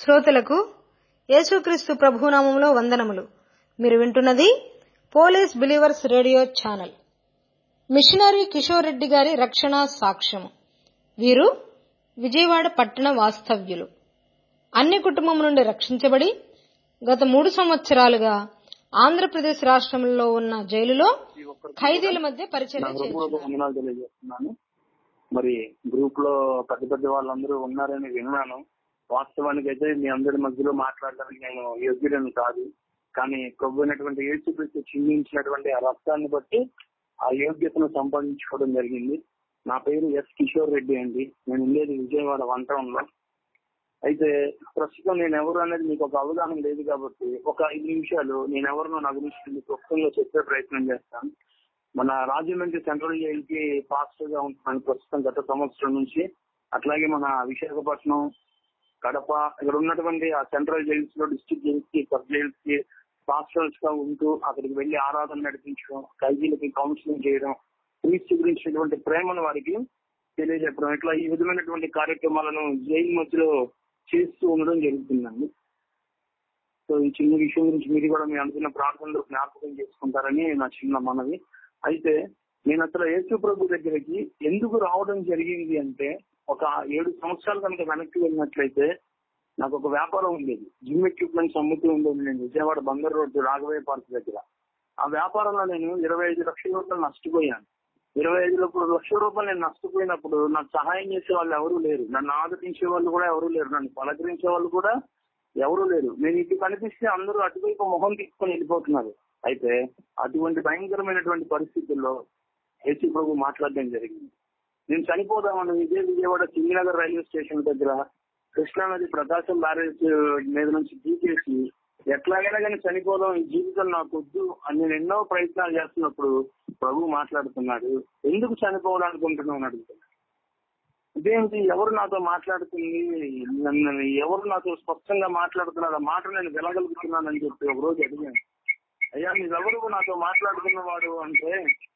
శ్రోతలకు యేసుక్రీస్తు ప్రభునామంలో వందనములు మీరు వింటున్నది police believers radio channel missionary Kishore Reddy గారి రక్షణ సాక్ష్యం వీరు విజయవాడ పట్టణ వాస్తవ్యులు అన్ని కుటుంబం నుండి రక్షించబడి గత మూడు సంవత్సరాలుగా ఆంధ్రప్రదేశ్ రాష్ట్రంలో ఉన్న జైలులో ఖైదీల మధ్య పరిచయం నా హృదయపూర్వక చేస్తున్నారు వందనాలు తెలియజేస్తున్నాను మరి గ్రూప్ లో పెద్ద పెద్ద వాళ్ళందరూ ఉన్నారని విన్నాను వాస్తవానికి అయితే మీ అందరి మధ్యలో మాట్లాడడానికి నేను యోగ్యుడని కాదు కానీ ప్రభు అయినటువంటి యేసుక్రీస్తు చిందించినటువంటి ఆ రక్తాన్ని బట్టి ఆ యోగ్యతను సంపాదించుకోవడం జరిగింది నా పేరు ఎస్ కిషోర్ రెడ్డి అండి నేను ఉండేది విజయవాడ వన్ టౌన్ లో అయితే ప్రస్తుతం నేను ఎవరు అనేది మీకు ఒక అవగాహన లేదు కాబట్టి ఒక ఐదు నిమిషాలు నేను ఎవరినో నా గురించి మీకు క్లుప్తంగా చెప్పే ప్రయత్నం చేస్తాను మన రాజమండ్రి సెంట్రల్ జైల్ కి పాస్టర్ గా ఉంటున్నాను ప్రస్తుతం గత సంవత్సరం నుంచి అట్లాగే మన విశాఖపట్నం కడప ఇక్కడ ఉన్నటువంటి ఆ సెంట్రల్ జైల్స్ లో డిస్ట్రిక్ట్ జైల్స్ కి సబ్ జైల్స్ కి పాస్టర్స్ గా ఉంటూ అక్కడికి వెళ్లి ఆరాధన నడిపించడం ఖైదీలకి కౌన్సిలింగ్ చేయడం క్రీస్తు గురించినటువంటి ప్రేమను వారికి తెలియజెప్పడం ఇట్లా ఈ విధమైనటువంటి కార్యక్రమాలను జైలు మధ్యలో చేస్తూ ఉండడం జరుగుతుందండి సో ఈ చిన్న విషయం గురించి మీరు కూడా మీ అనుకున్న ప్రార్థనలో జ్ఞాపకం చేసుకుంటారని నా చిన్న మనవి అయితే నేను అసలు యేసు ప్రభు దగ్గరికి ఎందుకు రావడం జరిగింది అంటే ఒక ఏడు సంవత్సరాలు కనుక వెనక్కి వెళ్ళినట్లయితే నాకు ఒక వ్యాపారం ఉండేది జిమ్ ఎక్విప్మెంట్స్ అమ్ముతూ ఉండేది నేను విజయవాడ బందర్ రోడ్డు రాఘవయ్య పార్క్ దగ్గర ఆ వ్యాపారంలో నేను ఇరవై ఐదు లక్షల రూపాయలు నష్టపోయాను ఇరవై ఐదు లక్షల రూపాయలు నేను నష్టపోయినప్పుడు నాకు సహాయం చేసే వాళ్ళు ఎవరూ లేరు నన్ను ఆదరించే వాళ్ళు కూడా ఎవరూ లేరు నన్ను పలకరించే వాళ్ళు కూడా ఎవరూ లేరు నేను ఇటు కనిపిస్తే అందరూ అటువైపు మొహం తీసుకొని వెళ్ళిపోతున్నారు అయితే అటువంటి భయంకరమైనటువంటి పరిస్థితుల్లో ఏసీ ప్రభు మాట్లాడడం జరిగింది నేను చనిపోదామని ఇదే విజయవాడ సింగినగర్ రైల్వే స్టేషన్ దగ్గర కృష్ణానది ప్రకాశం బ్యారేజ్ మీద నుంచి దూకేసి ఎట్లాగైనా కానీ చనిపోదాం ఈ జీవితం నాకు వద్దు అని నేను ఎన్నో ప్రయత్నాలు చేస్తున్నప్పుడు ప్రభు మాట్లాడుతున్నాడు ఎందుకు చనిపోవాలనుకుంటున్నావు అని అడుగుతున్నాడు ఇదేంటి ఎవరు నాతో మాట్లాడుతుంది నన్ను ఎవరు నాతో స్పష్టంగా మాట్లాడుతున్నారు ఆ మాట నేను వినగలుగుతున్నానని చెప్పి ఒక రోజు అడిగాను అయ్యా మీరెవరు నాతో మాట్లాడుతున్నవాడు అంటే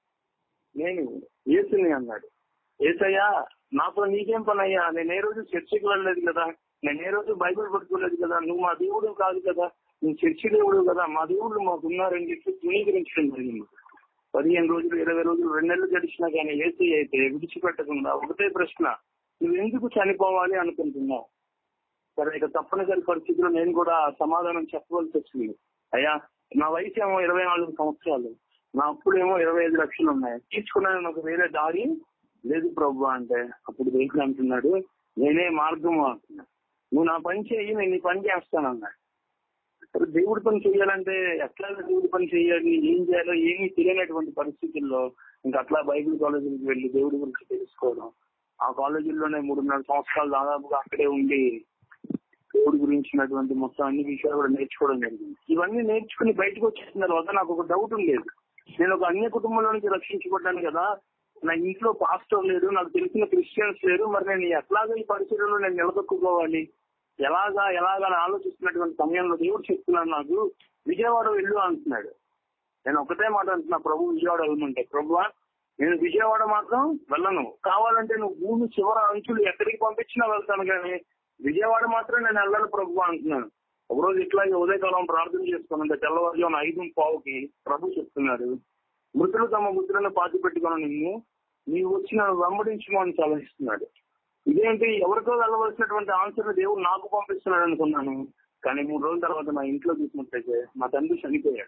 నేను ఏసుని అన్నాడు ఏసయ్యా నాతో నీకేం పని అయ్యా నేను ఏ రోజు చర్చికి వెళ్ళలేదు కదా నేను ఏ రోజు బైబిల్ పట్టుకోలేదు కదా నువ్వు మా దేవుడు కాదు కదా నువ్వు చర్చి దేవుడు కదా మా దేవుడు మాకు ఉన్నారని చెప్పి ధృవీకరించడం జరిగింది పదిహేను రోజులు ఇరవై రోజులు రెండు నెలలు గడిచినా కానీ ఏసీ అయితే విడిచిపెట్టకుండా ఒకటే ప్రశ్న నువ్వు ఎందుకు చనిపోవాలి అనుకుంటున్నావు సరే ఇక తప్పనిసరి పరిస్థితిలో నేను కూడా సమాధానం చెప్పవలసి వచ్చింది అయ్యా నా వయసు ఏమో ఇరవై నాలుగు సంవత్సరాలు నా అప్పుడేమో ఇరవై ఐదు లక్షలు ఉన్నాయి తీసుకున్నాను ఒక వేరే దారి లేదు ప్రభు అంటే అప్పుడు దేవుడు అంటున్నాడు నేనే మార్గము అంటున్నా నువ్వు నా పని చేయి నేను నీ పని చేస్తాను అన్నాడు అసలు దేవుడి పని చేయాలంటే ఎట్లా దేవుడి పని చేయాలి ఏం చేయాలో ఏమీ తెలియనటువంటి పరిస్థితుల్లో ఇంకా అట్లా బైబిల్ కాలేజీకి వెళ్లి దేవుడి గురించి తెలుసుకోవడం ఆ కాలేజీల్లోనే మూడున్నర సంవత్సరాలు దాదాపుగా అక్కడే ఉండి దేవుడి గురించినటువంటి మొత్తం అన్ని విషయాలు కూడా నేర్చుకోవడం జరిగింది ఇవన్నీ నేర్చుకుని బయటకు వచ్చేసిన తర్వాత నాకు ఒక డౌట్ ఉండేది నేను ఒక అన్య కుటుంబంలో నుంచి రక్షించబడ్డాను కదా నా ఇంట్లో పాస్టర్ లేరు నాకు తెలిసిన క్రిస్టియన్స్ లేరు మరి నేను ఎట్లాగా ఈ పరిస్థితుల్లో నేను నిలదొక్కుకోవాలి ఎలాగా ఎలాగా అని ఆలోచిస్తున్నటువంటి సమయంలో దేవుడు చెప్తున్నాడు నాకు విజయవాడ వెళ్ళు అంటున్నాడు నేను ఒకటే మాట అంటున్నా ప్రభు విజయవాడ వెళ్ళమంటే ప్రభు నేను విజయవాడ మాత్రం వెళ్ళను కావాలంటే నువ్వు భూమి చివర అంచులు ఎక్కడికి పంపించినా వెళ్తాను కానీ విజయవాడ మాత్రం నేను వెళ్ళను ప్రభు అంటున్నాను ఒకరోజు ఇట్లాగే ఉదయకాలం ప్రార్థన చేసుకున్నంత తెల్లవారుజామున ఐదు పావుకి ప్రభు చెప్తున్నాడు మృతులు తమ మృతులను పాతి పెట్టుకున్న నిన్ను నీవు వచ్చి నన్ను వెంబడించము అని సలహిస్తున్నాడు ఇదేంటి ఎవరికో వెళ్ళవలసినటువంటి ఆన్సర్ దేవుడు నాకు పంపిస్తున్నాడు అనుకున్నాను కానీ మూడు రోజుల తర్వాత నా ఇంట్లో చూసినట్లయితే మా తండ్రి చనిపోయాడు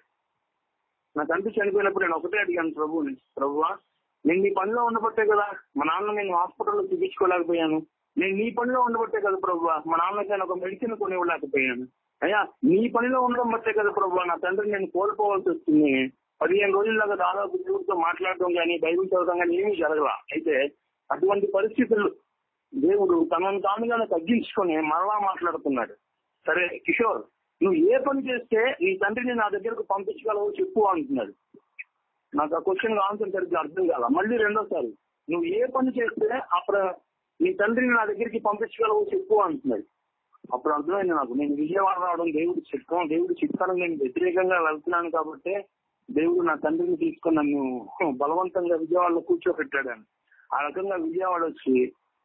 నా తండ్రి చనిపోయినప్పుడు నేను ఒకటే అడిగాను ప్రభువుని ప్రభువా నేను నీ పనిలో ఉండబట్టే కదా మా నాన్న నేను హాస్పిటల్లో చూపించుకోలేకపోయాను నేను నీ పనిలో ఉండబట్టే కదా ప్రభు మా నాన్నకి నేను ఒక మెడిసిన్ కొని ఇవ్వలేకపోయాను అయ్యా నీ పనిలో ఉండడం బట్టే కదా ప్రభు నా తండ్రిని నేను కోల్పోవాల్సి వచ్చింది పదిహేను రోజుల్లాగా దాదాపు దేవుడితో మాట్లాడటం కానీ బైబిల్ చదవడం కానీ ఏమీ జరగల అయితే అటువంటి పరిస్థితులు దేవుడు తనను తానుగానే తగ్గించుకొని మరలా మాట్లాడుతున్నాడు సరే కిషోర్ నువ్వు ఏ పని చేస్తే నీ తండ్రిని నా దగ్గరకు పంపించగలవో చెప్పు అంటున్నాడు నాకు ఆ క్వశ్చన్ ఆన్సర్ సరిగ్గా అర్థం కాల మళ్ళీ రెండోసారి నువ్వు ఏ పని చేస్తే అప్పుడు నీ తండ్రిని నా దగ్గరికి పంపించగలవో చెప్పు అంటున్నాడు అప్పుడు అర్థమైంది నాకు నేను విజయవాడ రావడం దేవుడు చిత్తం దేవుడు చిత్తానికి నేను వ్యతిరేకంగా వెళ్తున్నాను కాబట్టి దేవుడు నా తండ్రిని తీసుకొని నన్ను బలవంతంగా విజయవాడలో కూర్చోబెట్టాడు అని ఆ రకంగా విజయవాడ వచ్చి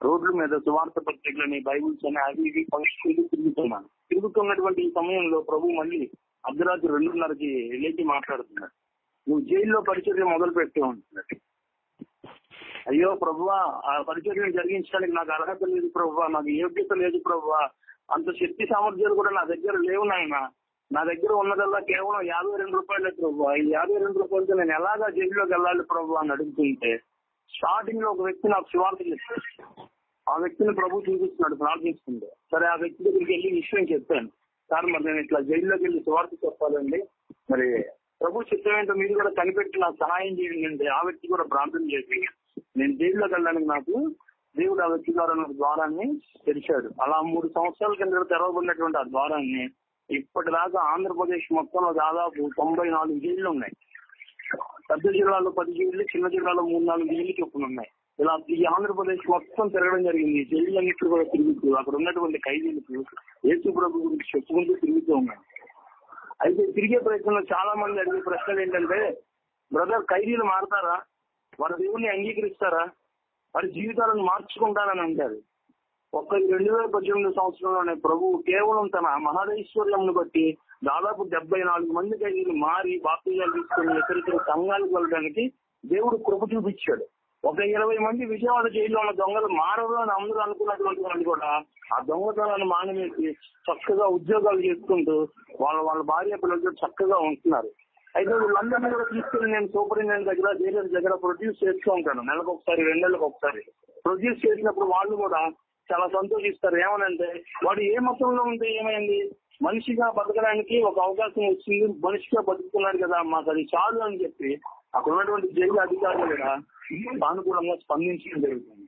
రోడ్ల మీద సువార్త పత్రికలని బైబుల్స్ అని అవి ఇవి పంచుకుంటూ తిరుగుతున్నాను తిరుగుతున్నటువంటి ఈ సమయంలో ప్రభు మళ్ళీ అర్ధరాత్రి రెండున్నరకి లేచి మాట్లాడుతున్నాడు నువ్వు జైల్లో పరిచర్య మొదలు పెట్టి ఉంటున్నాడు అయ్యో ప్రభువా ఆ పరిచర్యను జరిగించడానికి నాకు అర్హత లేదు ప్రభువా నాకు యోగ్యత లేదు ప్రభువా అంత శక్తి సామర్థ్యాలు కూడా నా దగ్గర లేవు నాయన నా దగ్గర ఉన్నదల్లా కేవలం యాభై రెండు రూపాయలే ప్రభు ఈ యాభై రెండు రూపాయలతో నేను ఎలాగా జైల్లోకి వెళ్ళాలి ప్రభు అని అడుగుతుంటే స్టార్టింగ్ లో ఒక వ్యక్తి నాకు శివార్త చేస్తాడు ఆ వ్యక్తిని ప్రభు చూపిస్తున్నాడు ప్రార్థిస్తుంటే సరే ఆ వ్యక్తి దగ్గరికి వెళ్ళి విషయం చెప్పాను సార్ మరి నేను ఇట్లా జైల్లోకి వెళ్ళి శివార్త చెప్పాలండి మరి ప్రభు చిత్తం ఏంటో మీరు కూడా కనిపెట్టి నాకు సహాయం చేయండి అంటే ఆ వ్యక్తి కూడా ప్రార్థన చేసి నేను జైల్లోకి వెళ్ళడానికి నాకు దేవుడు ఆ వ్యక్తి ద్వారా నాకు ద్వారాన్ని తెరిచాడు అలా మూడు సంవత్సరాల కింద తెరవబడినటువంటి ఆ ద్వారాన్ని ఇప్పటిదాకా ఆంధ్రప్రదేశ్ మొత్తంలో దాదాపు తొంభై నాలుగు జైళ్లు ఉన్నాయి పెద్ద జిల్లాలో పది జైళ్లు చిన్న జిల్లాలో మూడు నాలుగు జైళ్లు చొప్పున ఉన్నాయి ఇలా ఈ ఆంధ్రప్రదేశ్ మొత్తం తిరగడం జరిగింది ఈ జైళ్ళన్నింటిలో కూడా తిరుగుతూ అక్కడ ఉన్నటువంటి ఖైదీలకు యేసు ప్రభు గురించి చెప్పుకుంటూ తిరుగుతూ ఉన్నాయి అయితే తిరిగే ప్రయత్నంలో చాలా మంది అడిగే ప్రశ్నలు ఏంటంటే బ్రదర్ ఖైదీలు మారతారా వారి దేవుణ్ణి అంగీకరిస్తారా వారి జీవితాలను మార్చుకుంటారని అంటారు ఒక్క ఈ రెండు వేల పద్దెనిమిది సంవత్సరంలోనే ప్రభువు కేవలం తన మహదైశ్వర్యంను బట్టి దాదాపు డెబ్బై నాలుగు మంది ఖైదీలు మారి బాప్తిజాలు తీసుకుని ఇతరితర సంఘాలకు వెళ్ళడానికి దేవుడు కృప చూపించాడు ఒక ఇరవై మంది విజయవాడ జైల్లో ఉన్న దొంగలు మారరు అని అందరూ అనుకున్నటువంటి వాళ్ళు కూడా ఆ దొంగతనాన్ని మానవేసి చక్కగా ఉద్యోగాలు చేసుకుంటూ వాళ్ళ వాళ్ళ భార్య పిల్లలతో చక్కగా ఉంటున్నారు అయితే వీళ్ళందరినీ కూడా తీసుకెళ్లి నేను సూపరింటెండెంట్ దగ్గర జైలర్ దగ్గర ప్రొడ్యూస్ చేస్తూ ఉంటాను నెలకు ఒకసారి రెండు నెలలకు ఒకసారి ప్రొడ్యూస్ చేసినప్పుడు వాళ్ళు కూడా చాలా సంతోషిస్తారు ఏమనంటే వాడు ఏ మతంలో ఉంటే ఏమైంది మనిషిగా బతకడానికి ఒక అవకాశం వచ్చింది మనిషిగా బతుకుతున్నాడు కదా మాకు అది చాలు అని చెప్పి అక్కడ ఉన్నటువంటి జైలు అధికారులు కూడా సానుకూలంగా స్పందించడం జరుగుతుంది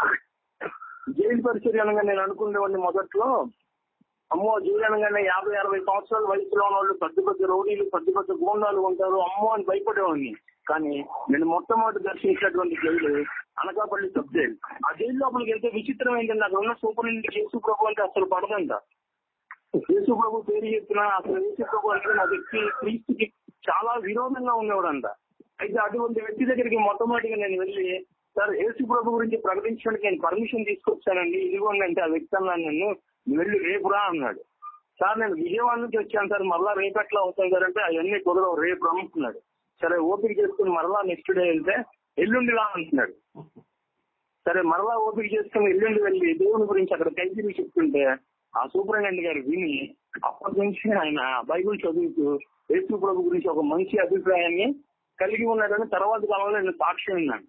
జైలు పరిచర్య అనగా నేను అనుకునేవాడిని మొదట్లో అమ్మో జైలు అనగానే యాభై అరవై సంవత్సరాల వయసులో ఉన్న వాళ్ళు పెద్ద పెద్ద రౌడీలు పెద్ద పెద్ద గోండాలు ఉంటారు అమ్మో అని భయపడేవాడిని కానీ నేను మొట్టమొదటి దర్శించినటువంటి జైలు అనకాపల్లి సబ్ జైలు ఆ జైలు లోపలికి వెళ్తే విచిత్రం ఏంటంటే అక్కడ ఉన్న సూపరింటెండెంట్ యేసు ప్రభు అంటే అసలు పడదంట యేసు ప్రభు పేరు చెప్పిన అసలు యేసు ప్రభు అంటే నా వ్యక్తి క్రీస్తుకి చాలా విరోధంగా ఉండేవాడంట అయితే అటువంటి వ్యక్తి దగ్గరికి మొట్టమొదటిగా నేను వెళ్ళి సార్ యేసు ప్రభు గురించి ప్రకటించడానికి నేను పర్మిషన్ తీసుకొచ్చానండి ఇదిగోండి అంటే ఆ వ్యక్తి అన్నాను నన్ను నువ్వు వెళ్ళి రేపు రా అన్నాడు సార్ నేను విజయవాడ నుంచి వచ్చాను సార్ మరలా రేపు ఎట్లా అవుతాను సార్ అంటే అవన్నీ కుదరవు రేపు రమ్ముతున్నాడు సరే ఓపిక చేసుకుని మరలా నెక్స్ట్ డే వెళ్తే ఎల్లుండి రా అంటున్నాడు సరే మరలా ఓపిక చేసుకుని ఎల్లుండి వెళ్ళి దేవుని గురించి అక్కడ కైజీలు చెప్తుంటే ఆ సూపరింటెండెంట్ గారు విని అప్పటి నుంచి ఆయన బైబుల్ చదువుతూ యేసు ప్రభు గురించి ఒక మంచి అభిప్రాయాన్ని కలిగి ఉన్నాడని తర్వాత కాలంలో నేను సాక్ష్యం విన్నాను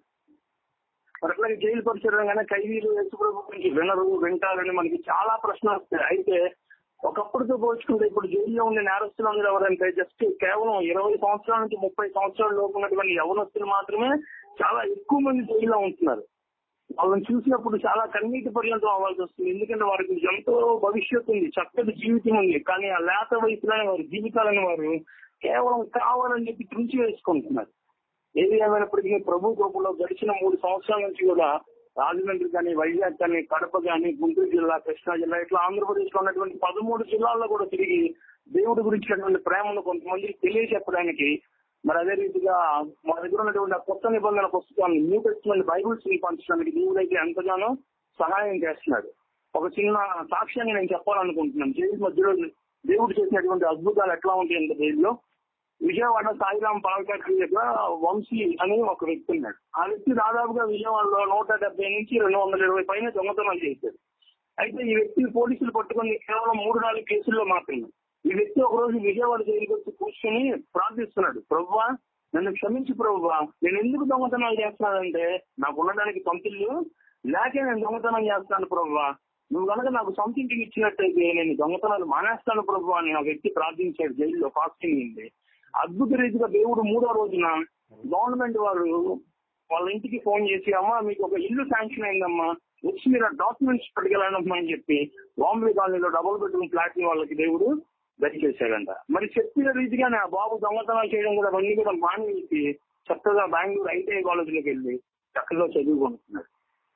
మరి అట్లాగే జైలు పరిచయంగానే ఖైదీలు యేసు ప్రభు గురించి వినరు వింటారని మనకి చాలా ప్రశ్నలు వస్తాయి అయితే ఒకప్పుడుతో పోల్చుకుంటే ఇప్పుడు జైల్లో ఉండే నేరస్తులందరూ ఎవరంటే జస్ట్ కేవలం ఇరవై సంవత్సరాల నుంచి ముప్పై సంవత్సరాల లోపు ఉన్నటువంటి యవనస్తులు మాత్రమే చాలా ఎక్కువ మంది జైల్లో ఉంటున్నారు వాళ్ళని చూసినప్పుడు చాలా కన్నీటి పర్యంతం అవ్వాల్సి వస్తుంది ఎందుకంటే వారికి ఎంతో భవిష్యత్తు ఉంది చక్కటి జీవితం ఉంది కానీ ఆ లేత వయసులోనే వారి జీవితాలను వారు కేవలం కావాలని చెప్పి తుంచి వేసుకుంటున్నారు ఏది ఏమైనప్పటికీ ప్రభు గోపులో గడిచిన మూడు సంవత్సరాల నుంచి కూడా రాజమండ్రి కానీ వైజాగ్ కానీ కడప కానీ గుంటూరు జిల్లా కృష్ణా జిల్లా ఇట్లా ఆంధ్రప్రదేశ్ లో ఉన్నటువంటి పదమూడు జిల్లాల్లో కూడా తిరిగి దేవుడి గురించినటువంటి ప్రేమను కొంతమందికి తెలియజెప్పడానికి మరి అదే రీతిగా మా దగ్గర ఉన్నటువంటి ఆ కొత్త నిబంధన పుస్తకాన్ని న్యూ టెస్ట్మెంట్ బైబుల్స్ ని పంచడానికి దేవుడైతే ఎంతగానో సహాయం చేస్తున్నాడు ఒక చిన్న సాక్ష్యాన్ని నేను చెప్పాలనుకుంటున్నాను జైలు మధ్యలో దేవుడు చేసినటువంటి అద్భుతాలు ఎట్లా ఉంటాయి అంటే జైల్లో విజయవాడ సాయిరాం పాలకాటి దగ్గర వంశీ అని ఒక వ్యక్తి ఉన్నాడు ఆ వ్యక్తి దాదాపుగా విజయవాడలో నూట డెబ్బై నుంచి రెండు వందల ఇరవై పైన దొంగతనాలు చేశాడు అయితే ఈ వ్యక్తిని పోలీసులు పట్టుకుని కేవలం మూడు నాలుగు కేసుల్లో మాత్రమే ఈ వ్యక్తి ఒక రోజు విజయవాడ జైలుకి వచ్చి కూర్చొని ప్రార్థిస్తున్నాడు ప్రభువా నన్ను క్షమించి ప్రభువా నేను ఎందుకు దొంగతనాలు చేస్తున్నానంటే నాకు ఉండడానికి పంపిల్లు లేకే నేను దొంగతనం చేస్తాను ప్రభువా నువ్వు కనుక నాకు సొంత ఇంటికి ఇచ్చినట్టయితే నేను దొంగతనాలు మానేస్తాను ప్రభు అని ఆ వ్యక్తి ప్రార్థించాడు జైల్లో ఫాస్టింగ్ ఉంది అద్భుత రీతిగా దేవుడు మూడో రోజున గవర్నమెంట్ వారు వాళ్ళ ఇంటికి ఫోన్ చేసి అమ్మా మీకు ఒక ఇల్లు శాంక్షన్ అయిందమ్మా వచ్చి మీరు ఆ డాక్యుమెంట్స్ పట్టుకెళ్ళానమ్మా అని చెప్పి బాంబే కాలనీలో డబుల్ బెడ్రూమ్ ఫ్లాట్ ని వాళ్ళకి దేవుడు దయచేశాడంట మరి చెప్పిన రీతిగానే ఆ బాబు దొంగతనాలు చేయడం కూడా అవన్నీ కూడా మానేసి చక్కగా బెంగళూరు ఐటీఐ కాలేజీలోకి వెళ్ళి చక్కగా చదువుకుంటున్నాడు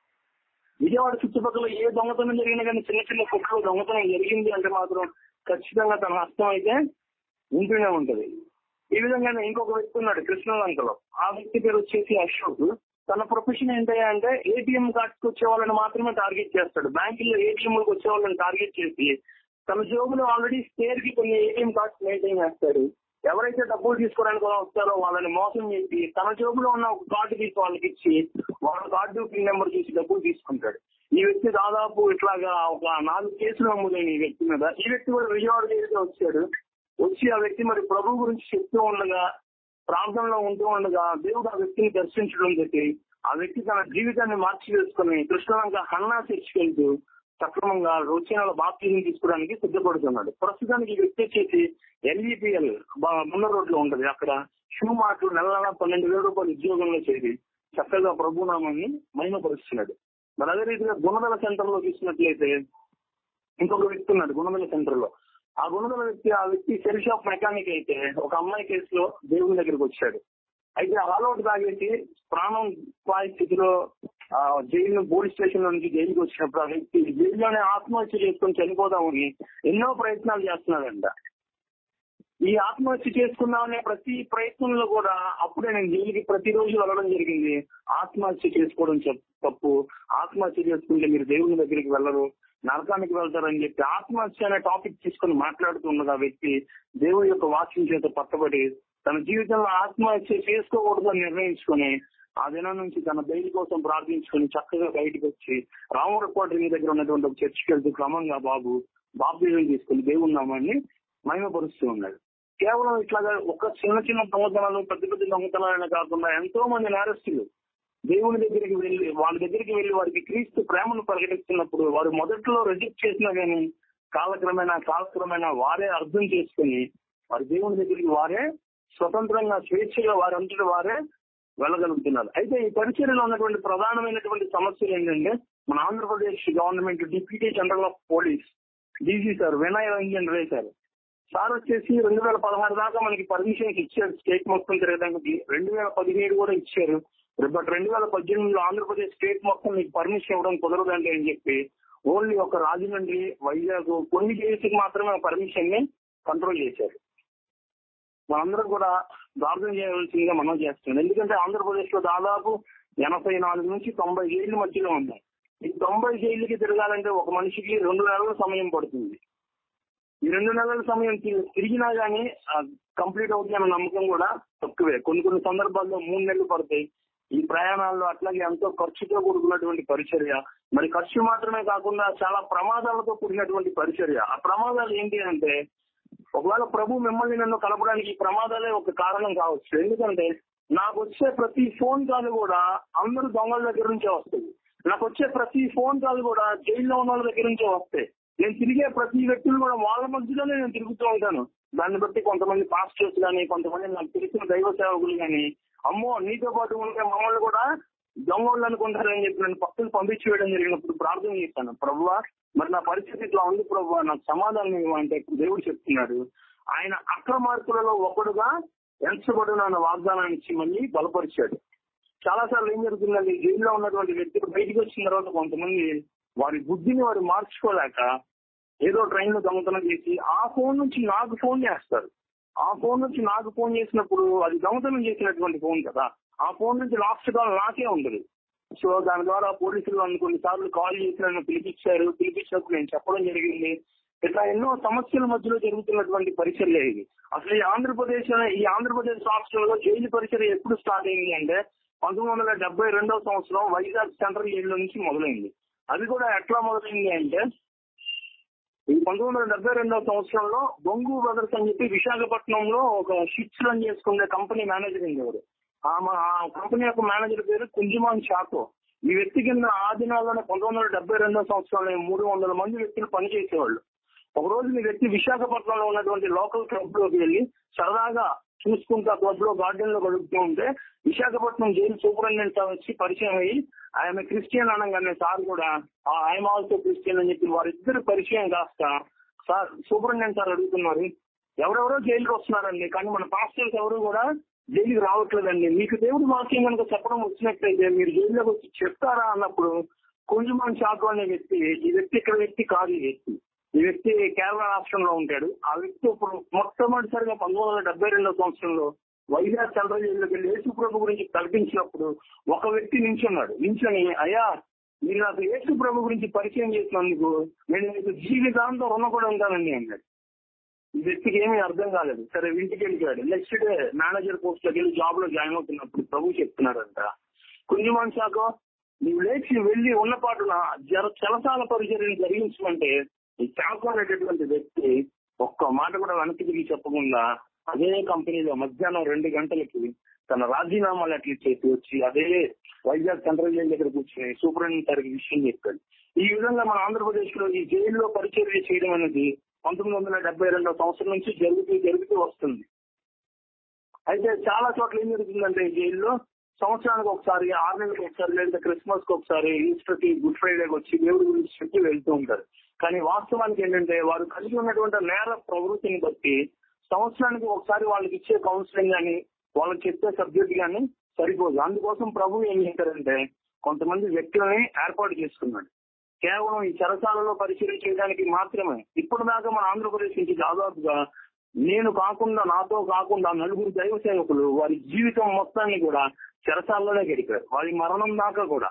విజయవాడ చుట్టుపక్కల ఏ దొంగతనం జరిగినా కానీ చిన్న చిన్న కుక్కలో దొంగతనం జరిగింది అంటే మాత్రం ఖచ్చితంగా తన హస్తం అయితే ఉంటూనే ఉంటది ఈ విధంగానే ఇంకొక వ్యక్తి ఉన్నాడు కృష్ణలంకలో ఆ వ్యక్తి పేరు వచ్చేసి అశోక్ తన ప్రొఫెషన్ ఏంటి అంటే ఏటీఎం కార్డ్స్ వచ్చే వాళ్ళని మాత్రమే టార్గెట్ చేస్తాడు బ్యాంకుల్లో ఏటీఎం వచ్చే వాళ్ళని టార్గెట్ చేసి తన జోబులో ఆల్రెడీ స్పేర్ కి కొన్ని ఏటీఎం కార్డ్స్ మెయింటైన్ చేస్తాడు ఎవరైతే డబ్బులు తీసుకోవడానికి వస్తారో వాళ్ళని మోసం చేసి తన జోబులో ఉన్న ఒక కార్డు తీసి వాళ్ళకి ఇచ్చి వాళ్ళ కార్డు పిన్ నెంబర్ చూసి డబ్బులు తీసుకుంటాడు ఈ వ్యక్తి దాదాపు ఇట్లాగా ఒక నాలుగు కేసులు నమోదైన ఈ వ్యక్తి మీద ఈ వ్యక్తి కూడా విజయవాడ జైలుకి వచ్చాడు వచ్చి ఆ వ్యక్తి మరి ప్రభు గురించి చెప్తూ ఉండగా ప్రాంతంలో ఉంటూ ఉండగా దేవుడు ఆ వ్యక్తిని దర్శించడం చెప్పి ఆ వ్యక్తి తన జీవితాన్ని మార్చి వేసుకుని కృష్ణలంక హన్నా చర్చికి వెళ్తూ సక్రమంగా రోజుల బాప్తీజం తీసుకోవడానికి సిద్ధపడుతున్నాడు ప్రస్తుతానికి ఈ వ్యక్తి వచ్చేసి ఎల్ఈపిఎల్ ముంద రోడ్ లో ఉంటది అక్కడ షూ మార్ట్ నెల నెల పన్నెండు వేల రూపాయలు ఉద్యోగంలో చేరి చక్కగా ప్రభునామాన్ని మహిమపరుస్తున్నాడు మరి అదే రీతిగా గుణదల సెంటర్ లో చూసినట్లయితే ఇంకొక వ్యక్తి ఉన్నాడు గుణదల సెంటర్ లో ఆ గుణదల వ్యక్తి ఆ వ్యక్తి సెల్ షాప్ మెకానిక్ అయితే ఒక అమ్మాయి కేసులో దేవుని దగ్గరికి వచ్చాడు అయితే ఆల్అౌట్ తాగేసి ప్రాణం పాయ స్థితిలో ఆ జైలు పోలీస్ స్టేషన్ నుంచి జైలుకి వచ్చినప్పుడు ఆ వ్యక్తి జైల్లోనే ఆత్మహత్య చేసుకొని చనిపోదామని ఎన్నో ప్రయత్నాలు చేస్తున్నాడంట ఈ ఆత్మహత్య చేసుకుందామనే ప్రతి ప్రయత్నంలో కూడా అప్పుడే నేను జైలుకి ప్రతిరోజు వెళ్ళడం జరిగింది ఆత్మహత్య చేసుకోవడం చెప్- తప్పు ఆత్మహత్య చేసుకుంటే మీరు దేవుని దగ్గరికి వెళ్ళరు నరకానికి వెళ్తారని చెప్పి ఆత్మహత్య అనే టాపిక్ తీసుకొని మాట్లాడుతున్నది ఆ వ్యక్తి దేవుడి యొక్క వాక్యం చేత పట్టబడి తన జీవితంలో ఆత్మహత్య చేసుకోకూడదు అని నిర్ణయించుకొని ఆ దినం నుంచి తన బయలు కోసం ప్రార్థించుకొని చక్కగా బయటకు వచ్చి రామరకోట దగ్గర ఉన్నటువంటి ఒక చర్చికి వెళ్తూ క్రమంగా బాబు బాప్తిజం తీసుకుని దేవుని నామాన్ని మహిమపరుస్తూ ఉన్నాడు కేవలం ఇట్లాగా ఒక చిన్న చిన్న దొంగతనాలు పెద్ద పెద్ద దొంగతనాలనే కాకుండా ఎంతో మంది నేరస్తులు దేవుని దగ్గరికి వెళ్లి వాళ్ళ దగ్గరికి వెళ్లి వారికి క్రీస్తు ప్రేమను ప్రకటిస్తున్నప్పుడు వారు మొదట్లో రిజెక్ట్ చేసినా గానీ కాలక్రమేణా కాలక్రమేణా వారే అర్థం చేసుకుని వారి దేవుని దగ్గరికి వారే స్వతంత్రంగా స్వేచ్ఛగా వారంతటి వారే వెళ్ళగలుగుతున్నారు అయితే ఈ పరిచర్యలో ఉన్నటువంటి ప్రధానమైనటువంటి సమస్యలు ఏంటంటే మన Andhra Pradesh government deputy general of police DG sir Vinay Ranjan Ray sir sir వచ్చేసి రెండు వేల పదహారు దాకా మనకి పర్మిషన్స్ ఇచ్చారు స్టేట్ మొత్తం తిరగడానికి రెండు వేల పదిహేడు కూడా ఇచ్చారు బట్ రెండు వేల పద్దెనిమిదిలో ఆంధ్రప్రదేశ్ స్టేట్ మొత్తం మీకు పర్మిషన్ ఇవ్వడం కుదరదండి అని చెప్పి ఓన్లీ ఒక రాజమండ్రి వైజాగ్ కొన్ని కేసులకు మాత్రమే పర్మిషన్ ని కంట్రోల్ చేశారు మనందరం కూడా ప్రార్థన చేయవలసిందిగా మనం చేస్తున్నాం ఎందుకంటే ఆంధ్రప్రదేశ్ లో దాదాపు ఎనభై నాలుగు నుంచి తొంభై జైళ్ళ మధ్యలో ఉన్నాయి ఈ తొంభై జైళ్ళకి తిరగాలంటే ఒక మనిషికి రెండు నెలల సమయం పడుతుంది ఈ రెండు నెలల సమయం తి- తిరిగినా గానీ కంప్లీట్ అవుతుందన్న నమ్మకం కూడా తక్కువే కొన్ని కొన్ని సందర్భాల్లో మూడు నెలలు పడతాయి ఈ ప్రయాణాల్లో అట్లాగే ఎంతో ఖర్చుతో కూడుకున్నటువంటి పరిచర్య మరి ఖర్చు మాత్రమే కాకుండా చాలా ప్రమాదాలతో కూడినటువంటి పరిచర్య ఆ ప్రమాదాలు ఏంటి అంటే ఒకవేళ ప్రభు మిమ్మల్ని నన్ను కలపడానికి ఈ ప్రమాదాలే ఒక కారణం కావచ్చు ఎందుకంటే నాకు వచ్చే ప్రతి ఫోన్ కాల్ కూడా అందరు దొంగల దగ్గర నుంచే వస్తాయి నాకు వచ్చే ప్రతి ఫోన్ కాల్ కూడా జైల్లో ఉన్న వాళ్ళ దగ్గర నుంచే వస్తాయి నేను తిరిగే ప్రతి వ్యక్తులు కూడా వాళ్ళ మధ్యలోనే నేను తిరుగుతూ ఉంటాను దాన్ని బట్టి కొంతమంది పాస్టర్స్ కానీ కొంతమంది నాకు తెలిసిన దైవ సేవకులు కానీ అమ్మో నీతో పాటు ఉండే మమ్మల్ని కూడా దొంగలు అనుకుంటారని చెప్పి నన్ను పక్కకు పంపించి వేయడం జరిగినప్పుడు ప్రార్థన చేశాను ప్రభువా మరి నా పరిస్థితి ఇట్లా ఉంది ప్రభు నాకు సమాధానం ఇవ్వంటే దేవుడు చెప్తున్నాడు ఆయన అక్రమార్కులలో ఒకడుగా ఎంచబడిన అన్న వాగ్దానాన్ని ఇచ్చి మళ్ళీ బలపరిచాడు చాలా సార్లు ఏం జరుగుతుందండి జైల్లో ఉన్నటువంటి వ్యక్తులు బయటికి వచ్చిన తర్వాత కొంతమంది వారి బుద్ధిని వారు మార్చుకోలేక ఏదో ట్రైన్ లో దొంగతనం చేసి ఆ ఫోన్ నుంచి నాకు ఫోన్ చేస్తారు ఆ ఫోన్ నుంచి నాకు ఫోన్ చేసినప్పుడు అది దొంగతనం చేసినటువంటి ఫోన్ కదా ఆ ఫోన్ నుంచి లాస్ట్ కాల్ నాకే ఉండదు సో దాని ద్వారా పోలీసులు నన్ను కొన్నిసార్లు కాల్ చేసి నన్ను పిలిపించారు పిలిపించినప్పుడు నేను చెప్పడం జరిగింది ఇట్లా ఎన్నో సమస్యల మధ్యలో జరుగుతున్నటువంటి పరిచర్య ఇది అసలు ఈ ఆంధ్రప్రదేశ్ ఈ ఆంధ్రప్రదేశ్ రాష్ట్రంలో జైలు పరిచర్య ఎప్పుడు స్టార్ట్ అయింది అంటే పంతొమ్మిది వందల డెబ్బై రెండవ సంవత్సరం వైజాగ్ సెంట్రల్ జైలు నుంచి మొదలైంది అది కూడా ఎట్లా మొదలైంది అంటే ఈ పంతొమ్మిది వందల డెబ్బై రెండవ సంవత్సరంలో బొంగు బ్రదర్స్ అని చెప్పి విశాఖపట్నంలో ఒక షిప్స్ రన్ చేసుకునే కంపెనీ మేనేజర్ ఉండేవారు ఆ మా- ఆ కంపెనీ యొక్క మేనేజర్ పేరు కుంజుమాన్ చాకో ఈ వ్యక్తి కింద ఆ దినాల్లోనే పంతొమ్మిది వందల డెబ్బై రెండవ సంవత్సరంలో మూడు వందల మంది వ్యక్తులు పనిచేసేవాళ్ళు ఒక రోజు ఈ వ్యక్తి విశాఖపట్నంలో ఉన్నటువంటి లోకల్ క్లబ్ లోకి వెళ్లి సరదాగా చూసుకుంటా క్లబ్ లో గార్డెన్ లో గడుపుతూ ఉంటే విశాఖపట్నం జైలు సూపరింటెండెంట్ సార్ వచ్చి పరిచయం అయ్యి ఆయన క్రిస్టియన్ అనగానే సార్ కూడా ఐఎమ్ ఆల్సో క్రిస్టియన్ అని చెప్పి వారిద్దరు పరిచయం కాస్త సార్ సూపరింటెండెంట్ సార్ అడుగుతున్నారు ఎవరెవరో జైలుకి వస్తున్నారండి కానీ మన పాస్టర్స్ ఎవరు కూడా జైలుకి రావట్లేదండి మీకు దేవుడి వాక్యం కనుక చెప్పడం వచ్చినట్లయితే మీరు జైల్లోకి వచ్చి చెప్తారా అన్నప్పుడు కొంచెం చాకు అనే వ్యక్తి ఈ వ్యక్తి ఇక్కడ వ్యక్తి కాదు ఈ వ్యక్తి ఈ వ్యక్తి కేరళ రాష్ట్రంలో ఉంటాడు ఆ వ్యక్తి ఇప్పుడు మొట్టమొదటిసారిగా పంతొమ్మిది వందల డెబ్బై రెండవ సంవత్సరంలో వైజాగ్ సెంట్రల్ జైల్లోకి వెళ్ళి యేసు ప్రభు గురించి ప్రకటించినప్పుడు ఒక వ్యక్తి నించున్నాడు నించొని అయ్యా మీరు నాకు యేసు ప్రభు గురించి పరిచయం చేసినందుకు నేను మీకు జీవితాంతం రుణపడి ఉంటానండి అన్నాడు ఈ వ్యక్తికి ఏమీ అర్థం కాలేదు సరే ఇంటికి వెళ్ళిపోయాడు నెక్స్ట్ డే మేనేజర్ పోస్ట్ లోకి వెళ్ళి జాబ్ లో జాయిన్ అవుతున్నప్పుడు ప్రభు చెప్తున్నాడంట కుంజుమాన్ శాఖ నువ్వు లేచి వెళ్లి ఉన్న పాటున జర చలసాల పరిచర్యను జరిగించమంటే ఈ చాకు అనేటటువంటి వ్యక్తి ఒక్క మాట కూడా వెనక్కి తిరిగి చెప్పకుండా అదే కంపెనీలో మధ్యాహ్నం రెండు గంటలకి తన రాజీనామా లెటర్ చేసి వచ్చి అదే వైజాగ్ సెంట్రల్ జైలు దగ్గర కూర్చొని సూపరింటెండెంట్ గారికి విషయం చెప్పాడు ఈ విధంగా మన ఆంధ్రప్రదేశ్ లో ఈ జైల్లో పరిచర్య చేయడం అనేది పంతొమ్మిది వందల డెబ్బై రెండో సంవత్సరం నుంచి జరుగుతూ జరుగుతూ వస్తుంది అయితే చాలా చోట్ల ఏం జరుగుతుందంటే ఈ జైల్లో సంవత్సరానికి ఒకసారి ఆరు నెలలకు ఒకసారి లేదా క్రిస్మస్ కి ఒకసారి ఈస్టర్ కి గుడ్ ఫ్రైడేకి వచ్చి దేవుడి గురించి చెప్పి వెళ్తూ ఉంటారు కానీ వాస్తవానికి ఏంటంటే వారు కలిగి ఉన్నటువంటి నేర ప్రవృత్తిని బట్టి సంవత్సరానికి ఒకసారి వాళ్ళకి ఇచ్చే కౌన్సిలింగ్ కానీ వాళ్ళకి చెప్పే సబ్జెక్ట్ కానీ సరిపోదు అందుకోసం ప్రభు ఏం చేశారంటే కొంతమంది వ్యక్తులని ఏర్పాటు చేసుకున్నాడు కేవలం ఈ చెరసాలలో పరిశీలన చేయడానికి మాత్రమే ఇప్పుడు దాకా మన ఆంధ్రప్రదేశ్ నుంచి దాదాపుగా నేను కాకుండా నాతో కాకుండా నలుగురు దైవ సేవకులు వారి జీవితం మొత్తాన్ని కూడా చెరసాల్లోనే గడిపారు వారి మరణం దాకా కూడా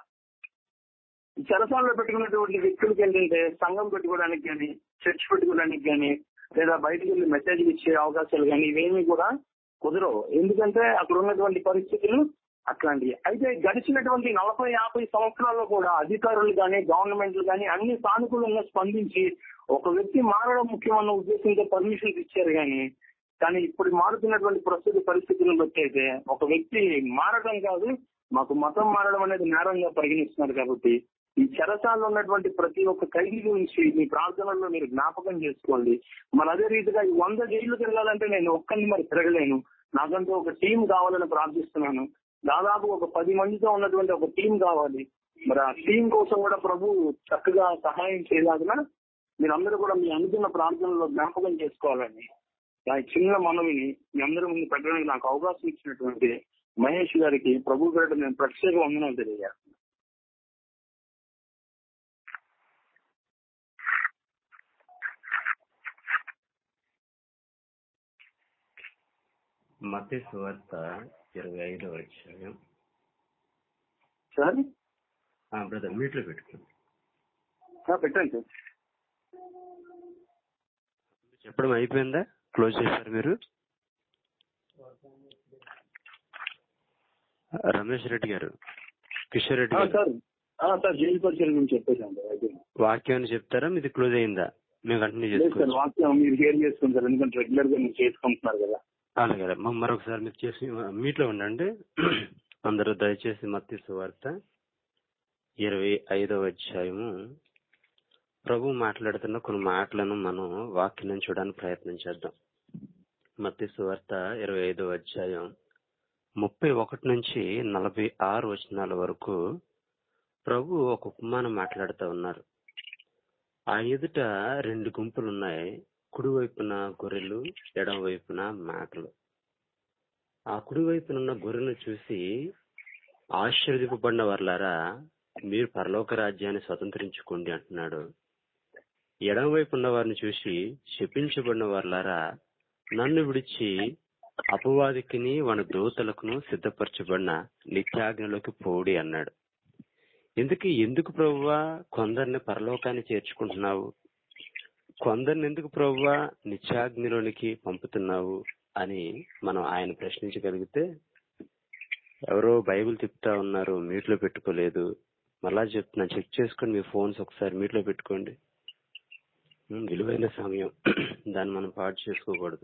ఈ చెరసాల్లో పెట్టుకున్నటువంటి వ్యక్తులకి ఏంటంటే సంఘం పెట్టుకోవడానికి కానీ చర్చ్ పెట్టుకోవడానికి కానీ లేదా బయటకు వెళ్ళి మెసేజ్లు ఇచ్చే అవకాశాలు కానీ ఇవేమీ కూడా కుదరవు ఎందుకంటే అక్కడ ఉన్నటువంటి పరిస్థితులు అట్లాంటివి అయితే గడిచినటువంటి నలభై యాభై సంవత్సరాల్లో కూడా అధికారులు కానీ గవర్నమెంట్లు కానీ అన్ని సానుకూలంగా స్పందించి ఒక వ్యక్తి మారడం ముఖ్యమన్న ఉద్దేశంతో పర్మిషన్స్ ఇచ్చారు కానీ కానీ ఇప్పుడు మారుతున్నటువంటి ప్రస్తుత పరిస్థితులను బట్టి అయితే ఒక వ్యక్తి మారడం కాదు మాకు మతం మారడం అనేది నేరంగా పరిగణిస్తున్నారు కాబట్టి ఈ చెరసాల్లో ఉన్నటువంటి ప్రతి ఒక్క ఖైదీ గురించి మీ ప్రార్థనల్లో మీరు జ్ఞాపకం చేసుకోండి మరి అదే రీతిగా ఈ వంద జైలు తిరగాలంటే నేను ఒక్కరిని మరి తిరగలేను నాకంటూ ఒక టీం కావాలని ప్రార్థిస్తున్నాను దాదాపు ఒక పది మందితో ఉన్నటువంటి ఒక టీం కావాలి మరి ఆ టీం కోసం కూడా ప్రభు చక్కగా సహాయం చేయలాగిన మీరందరూ కూడా మీ అనుకున్న ప్రార్థనలో జ్ఞాపకం చేసుకోవాలండి నా ఈ చిన్న మనవిని మీ అందరి ముందు పెట్టడానికి నాకు అవకాశం ఇచ్చినటువంటి మహేష్ గారికి ప్రభు పేరిట నేను ప్రత్యేక వందనాలు తెలియజేస్తాను మత సువార్త ఇరవై ఐదవ అధ్యాయం సార్ బ్రదర్ మీట్లో పెట్టుకోండి ఆ, పెట్టండి సార్ చెప్పడం అయిపోయిందా క్లోజ్ చేశారు మీరు రమేష్ రెడ్డి గారు కిషోర్ రెడ్డి ఆ, గారు సార్ ఆ, సార్ జైలు పరిచయం గురించి చెప్పేసాను సార్ అయిపోయింది వాక్యాన్ని చెప్తారా మీది క్లోజ్ అయిందా మేము కంటిన్యూ లేదు సార్ చేసుకోవచ్చు వాక్యం మీరు షేర్ చేసుకుంటారు ఎందుకంటే రెగ్యులర్ గా మీరు చేసుకుంటున్నారు కదా అలాగే మ- మరొకసారి మీరు చేసి మీట్లో ఉండండి అందరూ దయచేసి మత్తి సువార్త ఇరవై ఐదవ అధ్యాయము ప్రభు మాట్లాడుతున్న కొన్ని మాటలను మనం వాక్యం నుంచి చూడడానికి ప్రయత్నం చేద్దాం మత్తి సువార్త ఇరవై ఐదవ అధ్యాయం ముప్పై ఒకటి నుంచి నలభై ఆరు వచనాల వరకు ప్రభు ఒక ఉపమానం మాట్లాడుతూ ఉన్నారు ఆ ఎదుట రెండు గుంపులు ఉన్నాయి కుడి వైపున గొర్రెలు ఎడమ వైపున మేకలు ఆ కుడి వైపున ఉన్న గొర్రెలను చూసి ఆశీర్వదింపబడిన వర్లారా మీరు పరలోక రాజ్యాన్ని స్వతంత్రించుకోండి అంటున్నాడు ఎడమ వైపు ఉన్న వారిని చూసి శపించబడిన వర్లారా నన్ను విడిచి అపవాదికిని వాని దూతలకును సిద్ధపరచబడిన నిత్యాగ్నిలోకి పోడి అన్నాడు ఇందుకు ఎందుకు ప్రభువా కొందరిని పరలోకాన్ని చేర్చుకుంటున్నావు కొందరిని ఎందుకు ప్రభువా నిత్యాగ్నిలోనికి పంపుతున్నావు అని మనం ఆయన ప్రశ్నించగలిగితే ఎవరో బైబిల్ తిప్పుతా ఉన్నారు మీట్లో పెట్టుకోలేదు మళ్ళా చెప్తున్నా చెక్ చేసుకొని మీ ఫోన్స్ ఒకసారి మీట్లో పెట్టుకోండి ఉమ్, విలువైన సమయం దాన్ని మనం పాటు చేసుకోకూడదు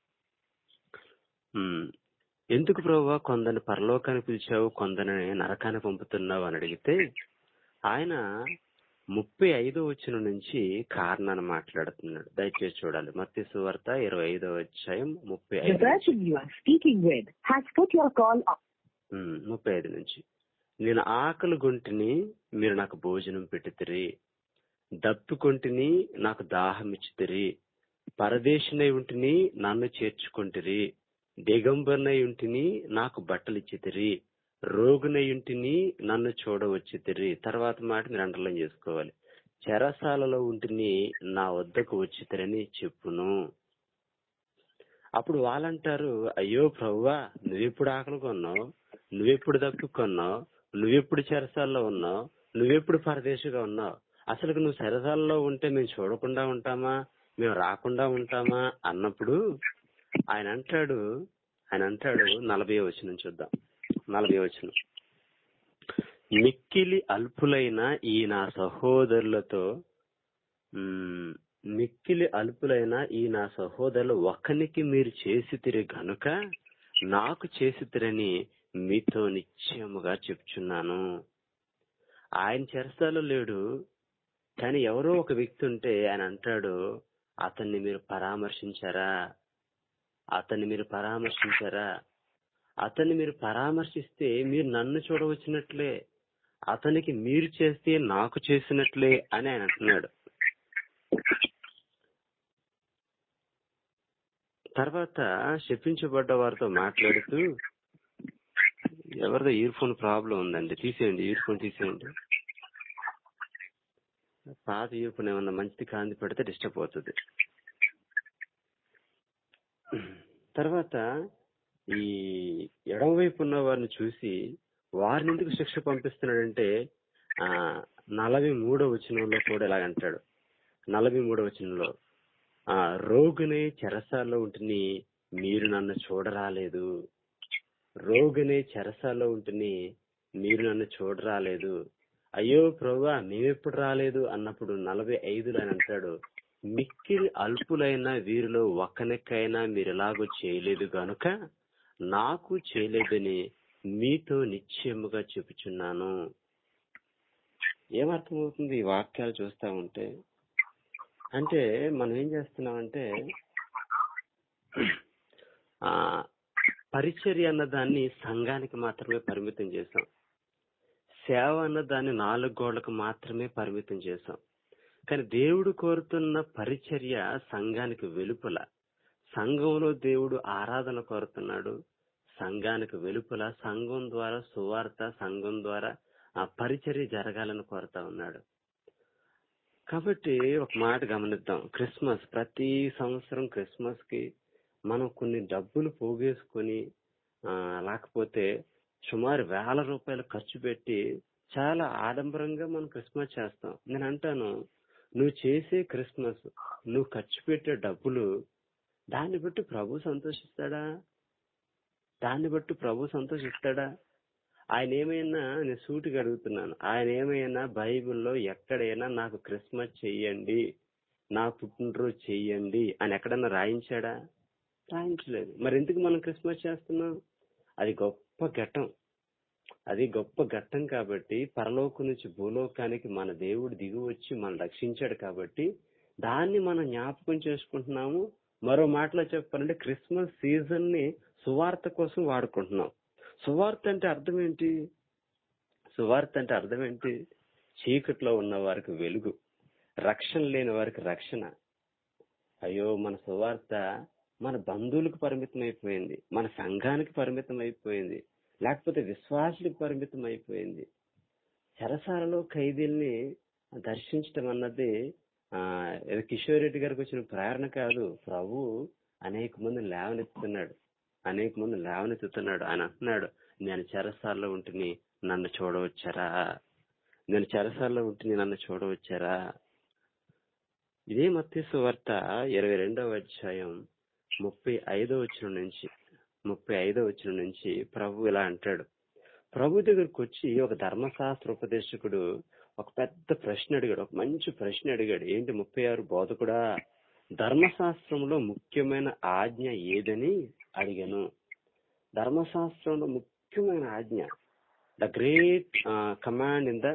ఉమ్, ఎందుకు ప్రభువా కొందరిని పరలోకానికి పిలిచావు కొందరిని నరకానికి పంపుతున్నావు అని అడిగితే ఆయన ముప్పై ఐదో వచ్చిన నుంచి కారణాన్ని మాట్లాడుతున్నాడు దయచేసి చూడాలి మత్తి సువార్త ఇరవై ఐదో అధ్యాయం ముప్పై The ఐదు నుంచి. person you are speaking with has put your call on. ఉమ్, ముప్పై ఐదు నుంచి నేను ఆకలి గుంటిని మీరు నాకు భోజనం పెట్టితిరి దప్పుకొంటిని నాకు దాహం ఇచ్చితిరి పరదేశినై ఉంటిని నన్ను చేర్చుకొంటిరి దిగంబర్నై ఉంటిని నాకు బట్టలు ఇచ్చితిరి రోగునై ఉంటిని నన్ను చూడవచ్చితిరి తర్వాత మాట మీరు అండర్లైన్ చేసుకోవాలి చెరసాలలో ఉంటిని నా వద్దకు వచ్చితిరని చెప్పును అప్పుడు వాళ్ళంటారు అయ్యో ప్రవ్వా నువ్వెప్పుడు ఆకలి కొన్నావు నువ్వెప్పుడు దప్పు కొన్నావు నువ్వెప్పుడు చెరసాల్లో ఉన్నావు నువ్వెప్పుడు పరదేశిగా ఉన్నావు అసలు నువ్వు చెరసాల్లో ఉంటే మేము చూడకుండా ఉంటామా మేము రాకుండా ఉంటామా అన్నప్పుడు ఆయన అంటాడు ఆయన అంటాడు నలభై వచ్చిన చూద్దాం నలభై వచ్చిన మిక్కిలి అల్పులైన ఈ నా సహోదరులతో మ్, మిక్కిలి అల్పులైన ఈ నా సహోదరులు ఒక్కనికి మీరు చేసితిరి గనుక నాకు చేసితిరని మీతో నిశ్చయముగా చెప్చున్నాను ఆయన చెరసాలో లేడు కానీ ఎవరో ఒక వ్యక్తి ఉంటే ఆయన అంటాడు అతన్ని మీరు పరామర్శించారా అతన్ని మీరు పరామర్శించారా అతన్ని మీరు పరామర్శిస్తే మీరు నన్ను చూడవచ్చినట్లే అతనికి మీరు చేస్తే నాకు చేసినట్లే అని ఆయన అంటున్నాడు తర్వాత శపించబడ్డ వారితో మాట్లాడుతూ ఎవరిదో ఇయర్ ఫోన్ ప్రాబ్లం ఉందండి తీసేయండి ఇయర్ ఫోన్ తీసేయండి పాత ఇయర్ ఫోన్ ఏమన్నా మంచిది కాంతి పెడితే డిస్టర్బ్ అవుతుంది తర్వాత ఈ ఎడమవైపు ఉన్న వారిని చూసి వారిని ఎందుకు శిక్ష పంపిస్తున్నాడంటే ఆ నలభై మూడో వచనంలో కూడా ఇలాగ అంటాడు నలభై మూడో వచనంలో ఆ రోగునే చెరసాల్లో ఉంటుని మీరు నన్ను చూడరాలేదు రోగునే చెరసాల్లో ఉంటుని మీరు నన్ను చూడరాలేదు అయ్యో ప్రభా మేమెప్పుడు రాలేదు అన్నప్పుడు నలభై ఐదులో ఆయన అంటాడు మిక్కిలి అల్పులైన వీరిలో ఒక్కనికైనా మీరు ఎలాగో చేయలేదు గనుక నాకు చేయలేదని మీతో నిశ్చయముగా చెప్పుచున్నాను ఏమర్థమవుతుంది ఈ వాక్యాలు చూస్తా ఉంటే అంటే మనం ఏం చేస్తున్నామంటే ఆ పరిచర్య అన్న దాన్ని సంఘానికి మాత్రమే పరిమితం చేసాం సేవ అన్న దాన్ని నాలుగు గోడలకు మాత్రమే పరిమితం చేసాం కానీ దేవుడు కోరుతున్న పరిచర్య సంఘానికి వెలుపల సంఘంలో దేవుడు ఆరాధన కోరుతున్నాడు సంఘానికి వెలుపల సంఘం ద్వారా సువార్త సంఘం ద్వారా ఆ పరిచర్య జరగాలని కోరుతా ఉన్నాడు కాబట్టి ఒక మాట గమనిద్దాం క్రిస్మస్ ప్రతి సంవత్సరం క్రిస్మస్ కి మనం కొన్ని డబ్బులు పోగేసుకొని ఆ, లేకపోతే సుమారు వేల రూపాయలు ఖర్చు పెట్టి చాలా ఆడంబరంగా మనం క్రిస్మస్ చేస్తాం నేను అంటాను నువ్వు చేసే క్రిస్మస్ నువ్వు ఖర్చు పెట్టే డబ్బులు దాన్ని బట్టి ప్రభు సంతోషిస్తాడా దాన్ని బట్టి ప్రభు సంతోషిస్తాడా ఆయన ఏమైనా నేను సూటిగా అడుగుతున్నాను ఆయన ఏమైనా బైబిల్లో ఎక్కడైనా నాకు క్రిస్మస్ చెయ్యండి నా పుట్టినరోజు చెయ్యండి అని ఎక్కడన్నా రాయించాడా రాయించలేదు మరి ఎందుకు మనం క్రిస్మస్ చేస్తున్నాం అది గొప్ప ఘట్టం అది గొప్ప ఘట్టం కాబట్టి పరలోకం నుంచి భూలోకానికి మన దేవుడు దిగి వచ్చి మనం రక్షించాడు కాబట్టి దాన్ని మనం జ్ఞాపకం చేసుకుంటున్నాము మరో మాటలో చెప్పాలంటే క్రిస్మస్ సీజన్ ని సువార్త కోసం వాడుకుంటున్నాం సువార్త అంటే అర్థం ఏంటి సువార్త అంటే అర్థం ఏంటి చీకట్లో ఉన్న వారికి వెలుగు రక్షణ లేని వారికి రక్షణ అయ్యో మన సువార్త మన బంధువులకు పరిమితం అయిపోయింది మన సంఘానికి పరిమితం అయిపోయింది లేకపోతే విశ్వాసులకు పరిమితం అయిపోయింది చెరసాలలో ఖైదీల్ని దర్శించడం అన్నది ఆ ఏదో కిషోర్ రెడ్డి గారికి వచ్చిన ప్రేరణ కాదు ప్రభు అనేక మంది లేవనెత్తుతున్నాడు అనేక మంది లేవనెత్తుతున్నాడు ఆయన అంటున్నాడు నేను చెరసాల్లో ఉంటుని నన్ను చూడవచ్చారా నేను చెరసాల్లో ఉంటుని నన్ను చూడవచ్చారా ఇదే మత్తీసు వార్త ఇరవై రెండవ అధ్యాయం ముప్పై ఐదో వచ్చిన నుంచి ముప్పై ఐదో వచ్చిన నుంచి ప్రభు ఇలా అంటాడు ప్రభు దగ్గరకు వచ్చి ఒక ధర్మశాస్త్ర ఉపదేశకుడు ఒక పెద్ద ప్రశ్న అడిగాడు ఒక మంచి ప్రశ్న అడిగాడు ఏంటి ముప్పై ఆరు బోధకుడా ధర్మశాస్త్రంలో ముఖ్యమైన ఆజ్ఞ ఏదని అడిగాను ధర్మశాస్త్రంలో ముఖ్యమైన ఆజ్ఞ the great command in the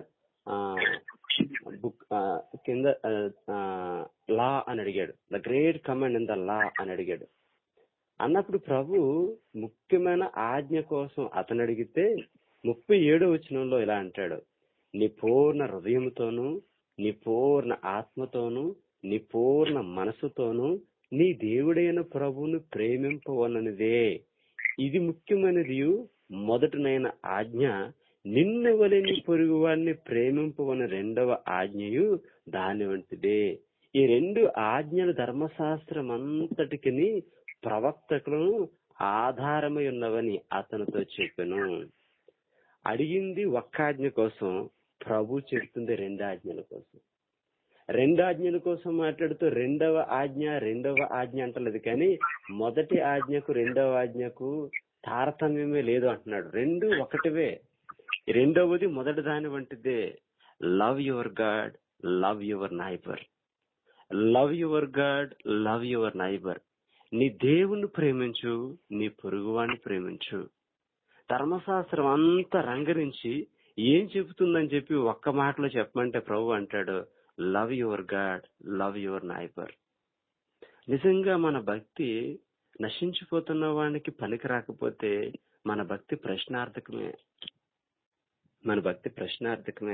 book కింద లా అని అడిగాడు the great command in the law అని అడిగాడు అన్నప్పుడు ప్రభు ముఖ్యమైన ఆజ్ఞ కోసం అతను అడిగితే ముప్పై ఏడో వచనంలో ఇలా అంటాడు నీ పూర్ణ హృదయంతోను నీ పూర్ణ ఆత్మతోను నీ పూర్ణ మనసుతోను నీ దేవుడైన ప్రభువును ప్రేమింపవననిదే ఇది ముఖ్యమైనది మొదటనైన ఆజ్ఞ నిన్ను వలె నీ పొరుగు వాడిని ప్రేమింపవన రెండవ ఆజ్ఞయు దాని వంటిదే ఈ రెండు ఆజ్ఞల ధర్మశాస్త్రం అంతటికి ప్రవక్తకులను ఆధారమై ఉన్నవని అతనితో చెప్పాను అడిగింది ఒక్క ఆజ్ఞ కోసం ప్రభు చెప్తుంది రెండు ఆజ్ఞల కోసం రెండు ఆజ్ఞల కోసం మాట్లాడుతూ రెండవ ఆజ్ఞ రెండవ ఆజ్ఞ అంటలేదు కానీ మొదటి ఆజ్ఞకు రెండవ ఆజ్ఞకు తారతమ్యమే లేదు అంటున్నాడు రెండు ఒకటివే రెండవది మొదటి దాని వంటిదే love your God love your neighbour love your God love your neighbour నీ దేవుణ్ణి ప్రేమించు నీ పొరుగువాణ్ణి ప్రేమించు ధర్మశాస్త్రం అంతా రంగరించి ఏం చెబుతుందని చెప్పి ఒక్క మాటలో చెప్పమంటే ప్రభు అంటాడు love your God love your neighbour నిజంగా మన భక్తి నశించిపోతున్న వానికి పనికి రాకపోతే మన భక్తి ప్రశ్నార్థకమే మన భక్తి ప్రశ్నార్థకమే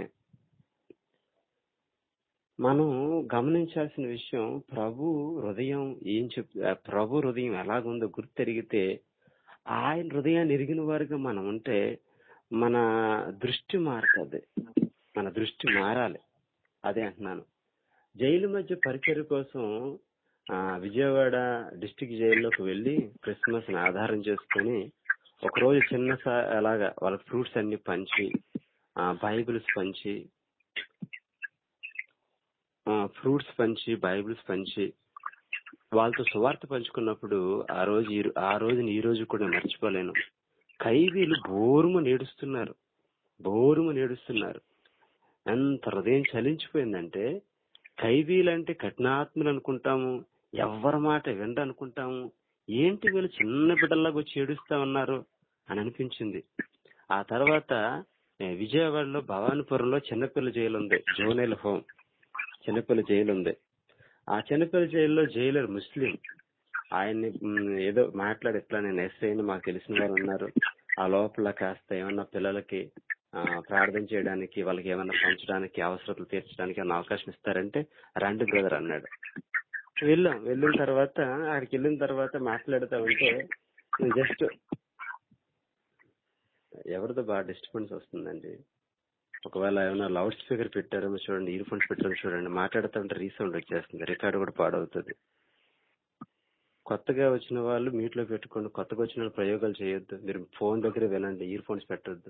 మనం గమనించాల్సిన విషయం ప్రభు హృదయం ఏం చెప్ ఆ ప్రభు హృదయం ఎలాగుందో గుర్తెరిగితే ఆయన హృదయాన్ని ఎరిగిన వారుగా మనం ఉంటే మన దృష్టి మారుతుంది మన దృష్టి మారాలి అదే అంటున్నాను జైలు మధ్య పరిచయ కోసం ఆ విజయవాడ డిస్టిక్ జైల్లోకి వెళ్లి క్రిస్మస్ ని ఆధారం చేసుకుని ఒక రోజు చిన్న సా- అలాగా వాళ్ళకి ఫ్రూట్స్ అన్ని పంచి ఆ బైబిల్స్ పంచి ఫ్రూట్స్ పంచి బైబిల్స్ పంచి వాళ్ళతో సువార్త పంచుకున్నప్పుడు ఆ రోజు ఈ- ఆ రోజుని ఈ రోజు కూడా మర్చిపోలేను ఖైదీలు బోరుము నేడుస్తున్నారు బోరుము నేడుస్తున్నారు ఎంత హృదయం చలించిపోయిందంటే ఖైదీలంటే కఠినాత్ములు అనుకుంటాము ఎవరి మాట వినరు అనుకుంటాము ఏంటి వీళ్ళు చిన్న బిడ్డల్లాగా వచ్చి ఏడుస్తా ఉన్నారు అని అనిపించింది ఆ తర్వాత ఏ, విజయవాడలో భవానీపురంలో చిన్నపిల్ల జైలు ఉంది జోనెల్ హోమ్ చిన్నపిల్ల జైలు ఉంది ఆ చిన్నపిల్ల జైల్లో జైలర్ ముస్లిం ఆయన్ని మ్, ఏదో మాట్లాడి ఎట్లా నేను ఎస్ఐ అని మాకు తెలిసిన వారు ఉన్నారు ఆ లోపల కాస్త ఏమన్నా పిల్లలకి ఆ, ప్రార్థన చేయడానికి వాళ్ళకి ఏమన్నా పంచడానికి అవసరతలు తీర్చడానికి ఏమన్నా అవకాశం ఇస్తారంటే రండి బ్రదర్ అన్నాడు వెళ్ళాం వెళ్ళిన తర్వాత అక్కడికి వెళ్ళిన తర్వాత మాట్లాడుతా ఉంటే జస్ట్ ఎవరితో బాగా డిస్టర్బెన్స్ వస్తుందండి ఒకవేళ ఏమైనా లౌడ్ స్పీకర్ పెట్టారేమో చూడండి ఇయర్ ఫోన్స్ పెట్టారో చూడండి మాట్లాడుతూ ఉంటే రీసౌండ్ వచ్చేస్తుంది రికార్డు కూడా పాడవుతుంది కొత్తగా వచ్చిన వాళ్ళు మీట్ లో పెట్టుకోండి కొత్తగా వచ్చిన వాళ్ళు ప్రయోగాలు చేయొద్దు మీరు ఫోన్ దగ్గర వినండి ఇయర్ ఫోన్స్ పెట్టొద్దు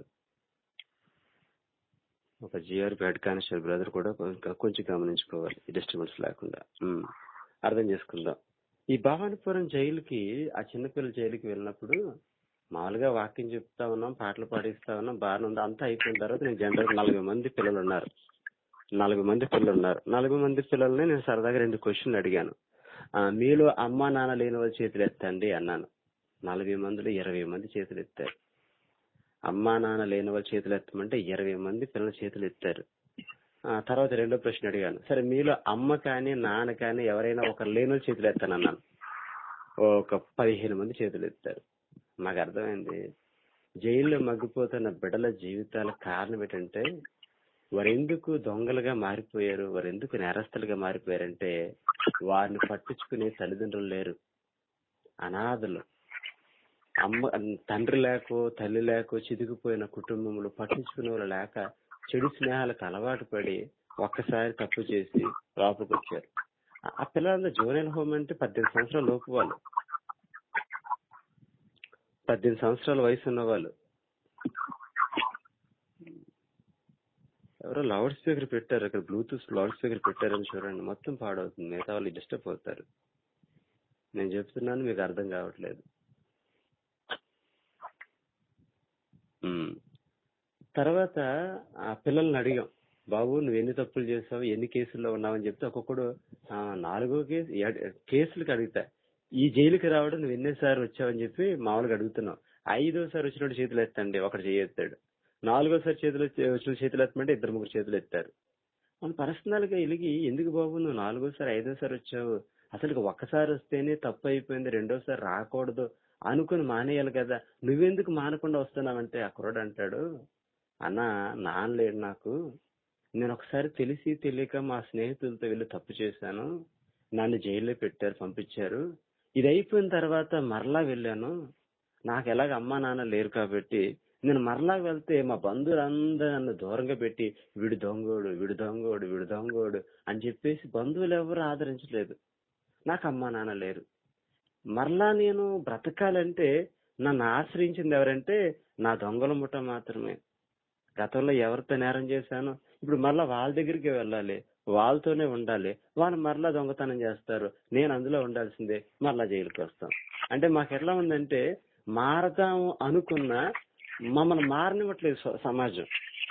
ఒక జిఆర్ హెడ్ కానిస్టేబుల్ బ్రదర్ కూడా కొ- కొంచెం గమనించుకోవాలి డిస్టర్బెన్స్ లేకుండా ఉమ్. అర్థం చేసుకుందాం ఈ భవానీపురం జైలుకి ఆ చిన్నపిల్లల జైలుకి వెళ్ళినప్పుడు మామూలుగా వాక్యం చెప్తా ఉన్నాం పాటలు పాడిస్తా ఉన్నాం బాగానే ఉంది అంతా అయిపోయిన తర్వాత నేను జనరల్ నలభై మంది పిల్లలు ఉన్నారు నలభై మంది పిల్లలు ఉన్నారు నలభై మంది పిల్లల్ని నేను సరదాగా రెండు క్వశ్చన్లు అడిగాను ఆ, మీలో అమ్మా నాన్న లేని వాళ్ళ చేతులు ఎత్తండి అన్నాను నలభై మందిలో ఇరవై మంది చేతులు ఎత్తారు అమ్మా నాన్న లేని వాళ్ళ చేతులు ఎత్తమంటే ఇరవై మంది పిల్లల చేతులు ఎత్తారు ఆ, తర్వాత రెండో ప్రశ్న అడిగాను సరే మీలో అమ్మ కానీ నాన్న కానీ ఎవరైనా ఒకరు లేని వాళ్ళ చేతులు ఎత్తానన్నాను ఒక పదిహేను మంది చేతులు ఎత్తారు మాకు అర్థమైంది జైల్లో మగ్గిపోతున్న బిడ్డల జీవితాల కారణం ఏంటంటే వారెందుకు దొంగలుగా మారిపోయారు వారెందుకు నేరస్తులుగా మారిపోయారంటే వారిని పట్టించుకునే తల్లిదండ్రులు లేరు అనాథలు అమ్మ తండ్రి లేకో తల్లి లేకో చిదిగిపోయిన కుటుంబంలో పట్టించుకునే వాళ్ళు లేక చెడు స్నేహాలకు అలవాటు పడి ఒక్కసారి తప్పు చేసి లోపలికి వచ్చారు ఆ- ఆ పిల్లలందరూ జోనల్ హోమ్ అంటే పద్దెనిమిది సంవత్సరాల లోపు వాళ్ళు పద్దెనిమిది సంవత్సరాల వయసు ఉన్న వాళ్ళు ఎవరో లౌడ్ స్పీకర్ పెట్టారు అక్కడ బ్లూటూత్ లౌడ్ స్పీకర్ పెట్టారని చూడండి మొత్తం పాడవుతుంది మిగతా వాళ్ళు డిస్టర్బ్ అవుతారు నేను చెప్తున్నాను మీకు అర్థం కావట్లేదు ఉమ్. తర్వాత ఆ పిల్లల్ని అడిగాం బాబు నువ్వు ఎన్ని తప్పులు చేసావు ఎన్ని కేసుల్లో ఉన్నావని చెప్తే ఒక్కొక్కడు "ఆ, నాలుగో కేసు ఏడ్- కేసులకు అడుగుతా ఈ జైలుకి రావడం నువ్వు ఎన్నిసార్లు వచ్చావని చెప్పి మామూలుగా అడుగుతున్నావు ఐదోసారి వచ్చినట్టు చేతులు ఎత్తండి ఒకటి చేయెత్తాడు నాలుగోసారి చేతులు ఎత్తి- వచ్చిన చేతులు ఎత్తమంటే ఇద్దరు ముగ్గురు చేతులు ఎత్తారు మన పర్సనల్ గా వెలిగి ఎందుకు బాబు నువ్వు నాలుగోసారి ఐదోసారి వచ్చావు అసలు ఒక్కసారి వస్తేనే తప్పు అయిపోయింది రెండోసారి రాకూడదు అనుకుని మానేయాలి కదా నువ్వెందుకు మానకుండా వస్తున్నావంటే ఆ కుర్రాడు అంటాడు అన్న నాన్నలేడు నాకు నేను ఒకసారి తెలిసి తెలియక మా స్నేహితులతో వెళ్ళి తప్పు చేశాను నన్ను జైల్లో పెట్టారు పంపించారు ఇది అయిపోయిన తర్వాత మరలా వెళ్ళాను నాకు ఎలాగ అమ్మా నాన్న లేరు కాబట్టి నేను మరలా వెళ్తే మా బంధువులందరూ నన్ను దూరంగా పెట్టి వీడు దొంగోడు వీడు దొంగోడు వీడు దొంగోడు అని చెప్పేసి బంధువులు ఎవరు ఆదరించలేదు నాకు అమ్మా నాన్న లేరు మరలా నేను బ్రతకాలంటే నన్ను ఆశ్రయించింది ఎవరంటే నా దొంగల ముఠ మాత్రమే గతంలో ఎవరితో నేరం చేశాను ఇప్పుడు మరలా వాళ్ళ దగ్గరికి వెళ్ళాలి వాళ్ళతోనే ఉండాలి వాళ్ళు మరలా దొంగతనం చేస్తారు నేను అందులో ఉండాల్సిందే మరలా జైలుకి వస్తాం అంటే మాకు ఎట్లా ఉందంటే మారదాము అనుకున్న మమ్మల్ని మారనివ్వట్లేదు స- సమాజం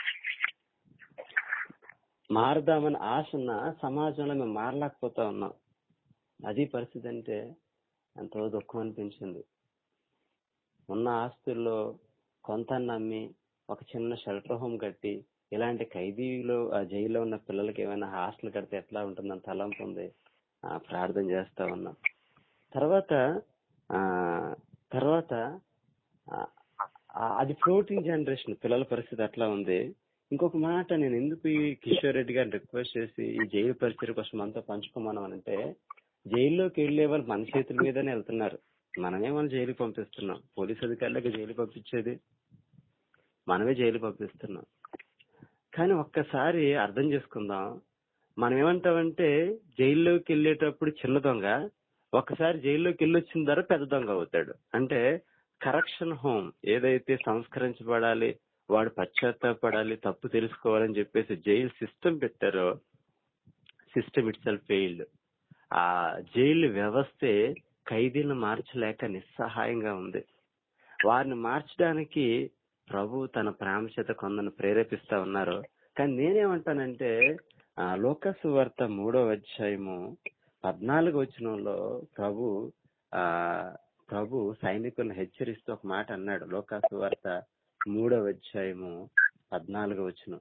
మారదామని ఆశ ఉన్న సమాజంలో మేము మారలేకపోతా ఉన్నాం అది పరిస్థితి అంటే ఎంతో దుఃఖం అనిపించింది ఉన్న ఆస్తుల్లో కొంత నమ్మి ఒక చిన్న షెల్టర్ హోమ్ కట్టి ఇలాంటి ఖైదీలో ఆ జైల్లో ఉన్న పిల్లలకి ఏమైనా హాస్టల్ కడితే ఎట్లా ఉంటుందని తలంపు ఉంది ఆ, ప్రార్థన చేస్తా ఉన్నాం తర్వాత ఆ తర్వాత ఆ, ఆ, అది ఫ్లోటింగ్ జనరేషన్ పిల్లల పరిస్థితి అట్లా ఉంది ఇంకొక మాట నేను ఎందుకు ఈ కిషోర్ రెడ్డి గారిని రిక్వెస్ట్ చేసి ఈ జైలు పరిస్థితి కోసం మనతో పంచుకోమన్నాం అంటే జైల్లోకి వెళ్లే వాళ్ళు మన చేతుల మీదనే వెళ్తున్నారు మనమే మన జైలుకి పంపిస్తున్నాం పోలీస్ అధికారులకు జైలు పంపించేది మనమే జైలు పంపిస్తున్నాం కానీ ఒక్కసారి అర్థం చేసుకుందాం మనం ఏమంటామంటే జైల్లోకి వెళ్ళేటప్పుడు చిన్న దొంగ ఒక్కసారి జైల్లోకి వెళ్ళి వచ్చిన తర్వాత పెద్ద దొంగ అవుతాడు అంటే కరెక్షన్ హోమ్ ఏదైతే సంస్కరించబడాలి వాడు పశ్చాత్తాపడాలి తప్పు తెలుసుకోవాలని చెప్పేసి జైలు సిస్టమ్ పెట్టారో సిస్టమ్ ఇట్ సెల్ఫ్ ఫెయిల్డ్ ఆ జైలు వ్యవస్థే ఖైదీలను మార్చలేక నిస్సహాయంగా ఉంది వారిని మార్చడానికి ప్రభు తన ప్రేమ చేత కొందరు ప్రేరేపిస్తా ఉన్నారు కానీ నేనేమంటానంటే ఆ, లోకసు వార్త మూడో అధ్యాయము పద్నాలుగు వచనంలో ప్రభు ఆ ప్రభు సైనికులను హెచ్చరిస్తూ ఒక మాట అన్నాడు లోకాసు వార్త మూడవ అధ్యాయము పద్నాలుగు వచనం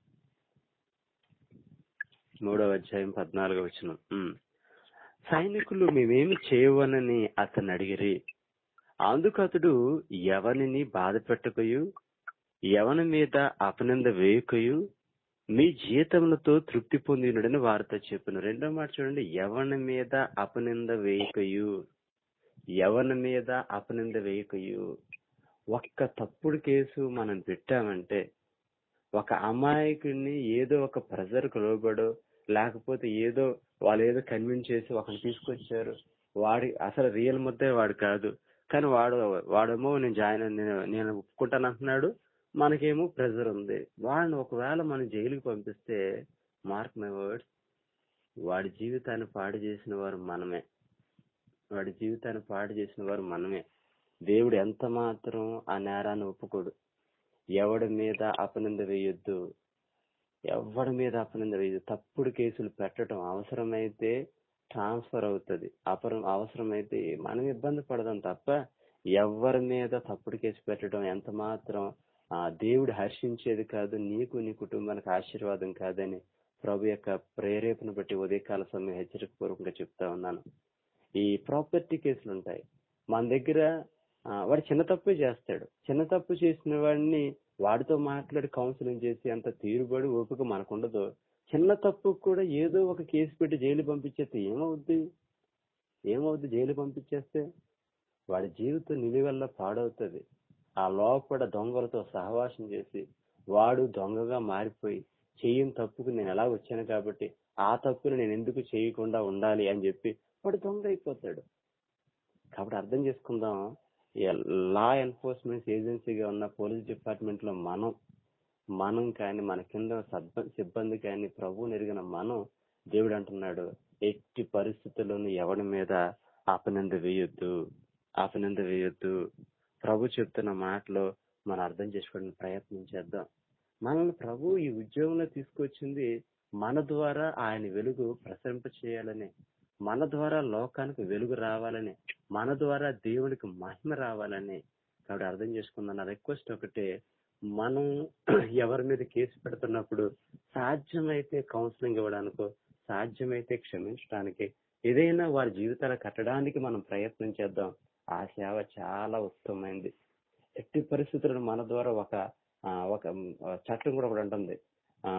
మూడవ అధ్యాయం పద్నాలుగు వచనం ఉమ్. సైనికులు మేమేమి చేయవనని అతను అడిగిరి అందుకు అతడు ఎవరిని బాధ పెట్టకయు ఎవని మీద అపనింద వేయకయు మీ జీతములతో తృప్తి పొందినడని వారితో చెప్పిన రెండో మాట చూడండి ఎవని మీద అపనింద వేయకయు ఎవని మీద అపనింద వేయకయు ఒక్క తప్పుడు కేసు మనం పెట్టామంటే ఒక అమాయకుడిని ఏదో ఒక ప్రెజర్కు లోబడో లేకపోతే ఏదో వాళ్ళు ఏదో కన్విన్స్ చేసి ఒకరిని తీసుకొచ్చారు వాడి అసలు రియల్ ముద్దే వాడు కాదు కానీ వాడు వాడేమో నేను జాయిన్ నేను నేను ఒప్పుకుంటాను అంటున్నాడు మనకేమో ప్రెజర్ ఉంది వాడిని ఒకవేళ మనం జైలుకి పంపిస్తే మార్క్ మై వర్డ్స్ వాడి జీవితాన్ని పాడు చేసిన వారు మనమే వాడి జీవితాన్ని పాడు చేసిన వారు మనమే దేవుడు ఎంత మాత్రం ఆ నేరాన్ని ఒప్పుకోడు ఎవడి మీద అపనింద వేయొద్దు ఎవడి మీద అపనింద వేయద్దు తప్పుడు కేసులు పెట్టడం అవసరమైతే ట్రాన్స్ఫర్ అవుతుంది అపరం అవసరమైతే మనం ఇబ్బంది పడదాం తప్ప ఎవరి మీద తప్పుడు కేసు పెట్టడం ఎంత మాత్రం ఆ దేవుడు హర్షించేది కాదు నీకు నీ కుటుంబానికి ఆశీర్వాదం కాదని ప్రభు యొక్క ప్రేరేపణ బట్టి ఉదయకాల సమయం హెచ్చరిక పూర్వకంగా చెప్తా ఉన్నాను ఈ ప్రాపర్టీ కేసులు ఉంటాయి మన దగ్గర ఆ, వాడు చిన్న తప్పే చేస్తాడు చిన్న తప్పు చేసిన వాడిని వాడితో మాట్లాడి కౌన్సిలింగ్ చేసి అంత తీరుబడి ఓపిక మనకుండదు చిన్న తప్పు కూడా ఏదో ఒక కేసు పెట్టి జైలు పంపించేస్తే ఏమవుద్ది ఏమవుద్ది జైలు పంపించేస్తే వాడి జీవితం నిలువెల్ల పాడవుతుంది ఆ లోపల దొంగలతో సహవాసం చేసి వాడు దొంగగా మారిపోయి చెయ్యని తప్పుకు నేను ఎలా వచ్చాను కాబట్టి ఆ తప్పుని నేను ఎందుకు చేయకుండా ఉండాలి అని చెప్పి వాడు దొంగ అయిపోతాడు కాబట్టి అర్థం చేసుకుందాం ఈ లా ఎన్ఫోర్స్మెంట్ ఏజెన్సీగా ఉన్న పోలీస్ డిపార్ట్మెంట్ లో మనం మనం కానీ మన కింద సబ్బ- సిబ్బంది కానీ ప్రభు నెరిగిన మనం దేవుడు అంటున్నాడు ఎట్టి పరిస్థితుల్లోనూ ఎవడి మీద అపనింద వేయొద్దు అపనింద వేయొద్దు ప్రభు చెప్తున్న మాటలో మనం అర్థం చేసుకోవడానికి ప్రయత్నం చేద్దాం మనల్ని ప్రభు ఈ ఉద్యోగంలో తీసుకొచ్చింది మన ద్వారా ఆయన వెలుగు ప్రసరింప చేయాలని మన ద్వారా లోకానికి వెలుగు రావాలని మన ద్వారా దేవునికి మహిమ రావాలని కాబట్టి అర్థం చేసుకుందాం నా రిక్వెస్ట్ ఒకటే మనం ఎవరి మీద కేసు పెడుతున్నప్పుడు సాధ్యమైతే కౌన్సిలింగ్ ఇవ్వడానికో సాధ్యమైతే క్షమించడానికి ఏదైనా వారి జీవితాలు కట్టడానికి మనం ప్రయత్నం చేద్దాం ఆ సేవ చాలా ఉత్తమమైంది ఎట్టి పరిస్థితులను మన ద్వారా ఒక ఆ, ఒక ఆ, చట్టం కూడా ఒకటి ఉంటుంది ఆ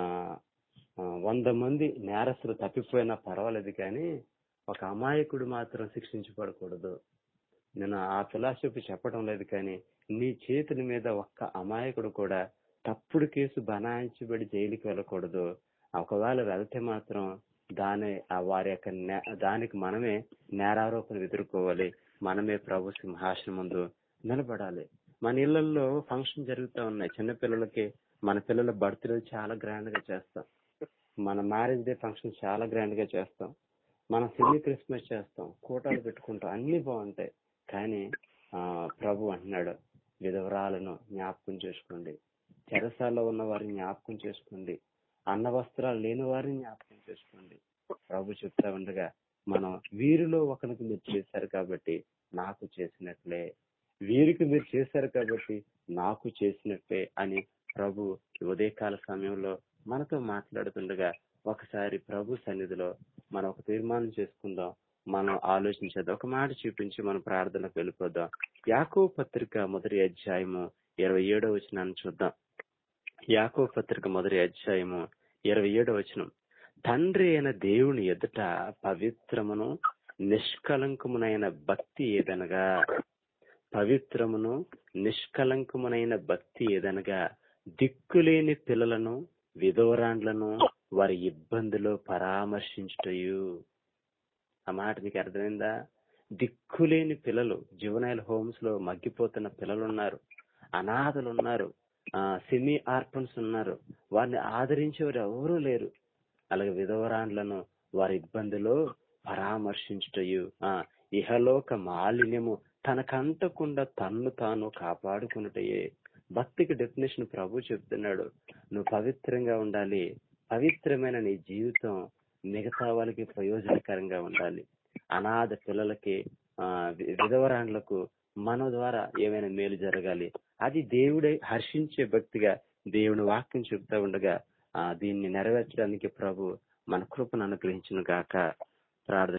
ఆ, వంద మంది నేరస్తులు తప్పిపోయినా పర్వాలేదు కానీ ఒక అమాయకుడు మాత్రం శిక్షించబడకూడదు నేను ఆ ఫిలాసఫీ చెప్పడం లేదు కానీ నీ చేతుల మీద ఒక్క అమాయకుడు కూడా తప్పుడు కేసు బనాయించబడి జైలుకి వెళ్ళకూడదు ఒకవేళ వెళ్తే మాత్రం దాని ఆ వారి యొక్క నే- దానికి మనమే నేరారోపణ ఎదుర్కోవాలి మనమే ప్రభు సింహాసనం ముందు నిలబడాలి మన ఇళ్లలో ఫంక్షన్ జరుగుతూ ఉన్నాయి చిన్న పిల్లలకి మన పిల్లల బర్త్డే చాలా గ్రాండ్ గా చేస్తాం మన మ్యారేజ్ డే ఫంక్షన్ చాలా గ్రాండ్ గా చేస్తాం మన సెమీ క్రిస్మస్ చేస్తాం కూటాలు పెట్టుకుంటాం అన్ని బాగుంటాయి కానీ ఆ ప్రభు అంటున్నాడు విధవరాలను జ్ఞాపకం చేసుకోండి చెరసాల్లో ఉన్న వారిని జ్ఞాపకం చేసుకోండి అన్న వస్త్రాలు లేని వారిని జ్ఞాపకం చేసుకోండి ప్రభు చెప్తా ఉండగా మనం వీరిలో ఒకరికి మీరు చేశారు కాబట్టి నాకు చేసినట్లే వీరికి మీరు చేశారు కాబట్టి నాకు చేసినట్లే అని ప్రభు ఈ ఉదయకాల సమయంలో మనతో మాట్లాడుతుండగా ఒకసారి ప్రభు సన్నిధిలో మనం ఒక తీర్మానం చేసుకుందాం మనం ఆలోచించేద్దాం ఒక మాట చూపించి మనం ప్రార్థనకు వెళ్ళిపోదాం యాకో పత్రిక మొదటి అధ్యాయము ఇరవై ఏడో వచనాన్ని చూద్దాం యాకో పత్రిక మొదటి అధ్యాయము ఇరవై ఏడో వచనం తండ్రి అయిన దేవుని ఎదుట పవిత్రమును నిష్కలంకమునైన భక్తి ఏదనగా పవిత్రమును నిష్కలంకమునైన భక్తి ఏదనగా దిక్కులేని పిల్లలను విధవరాండ్లను వారి ఇబ్బందిలో పరామర్శించుటయు ఆ మాట మీకు అర్థమైందా దిక్కులేని పిల్లలు జువనైల్ హోమ్స్ లో మగ్గిపోతున్న పిల్లలు ఉన్నారు అనాథలు ఉన్నారు ఆ సెమీ ఆర్ఫన్స్ ఉన్నారు వారిని ఆదరించేవారు ఎవరూ లేరు అలాగే విధవరాండ్లను వారి ఇబ్బందిలో పరామర్శించుటయు ఆ ఇహలోక మాలిన్యము తనకంటకుండా తన్ను తాను కాపాడుకున్నటయే భక్తికి డెఫినేషన్ ప్రభు చెప్తున్నాడు నువ్వు పవిత్రంగా ఉండాలి పవిత్రమైన నీ జీవితం మిగతా వాళ్ళకి ప్రయోజనకరంగా ఉండాలి అనాథ పిల్లలకి ఆ వి- విధవరాండ్లకు మన ద్వారా ఏమైనా మేలు జరగాలి అది దేవుడే హర్షించే భక్తిగా దేవుని వాక్యం చెప్తా ఉండగా ఆ దీన్ని నెరవేర్చడానికి ప్రభు మన కృపను అనుగ్రహించిన గాక ప్రార్థన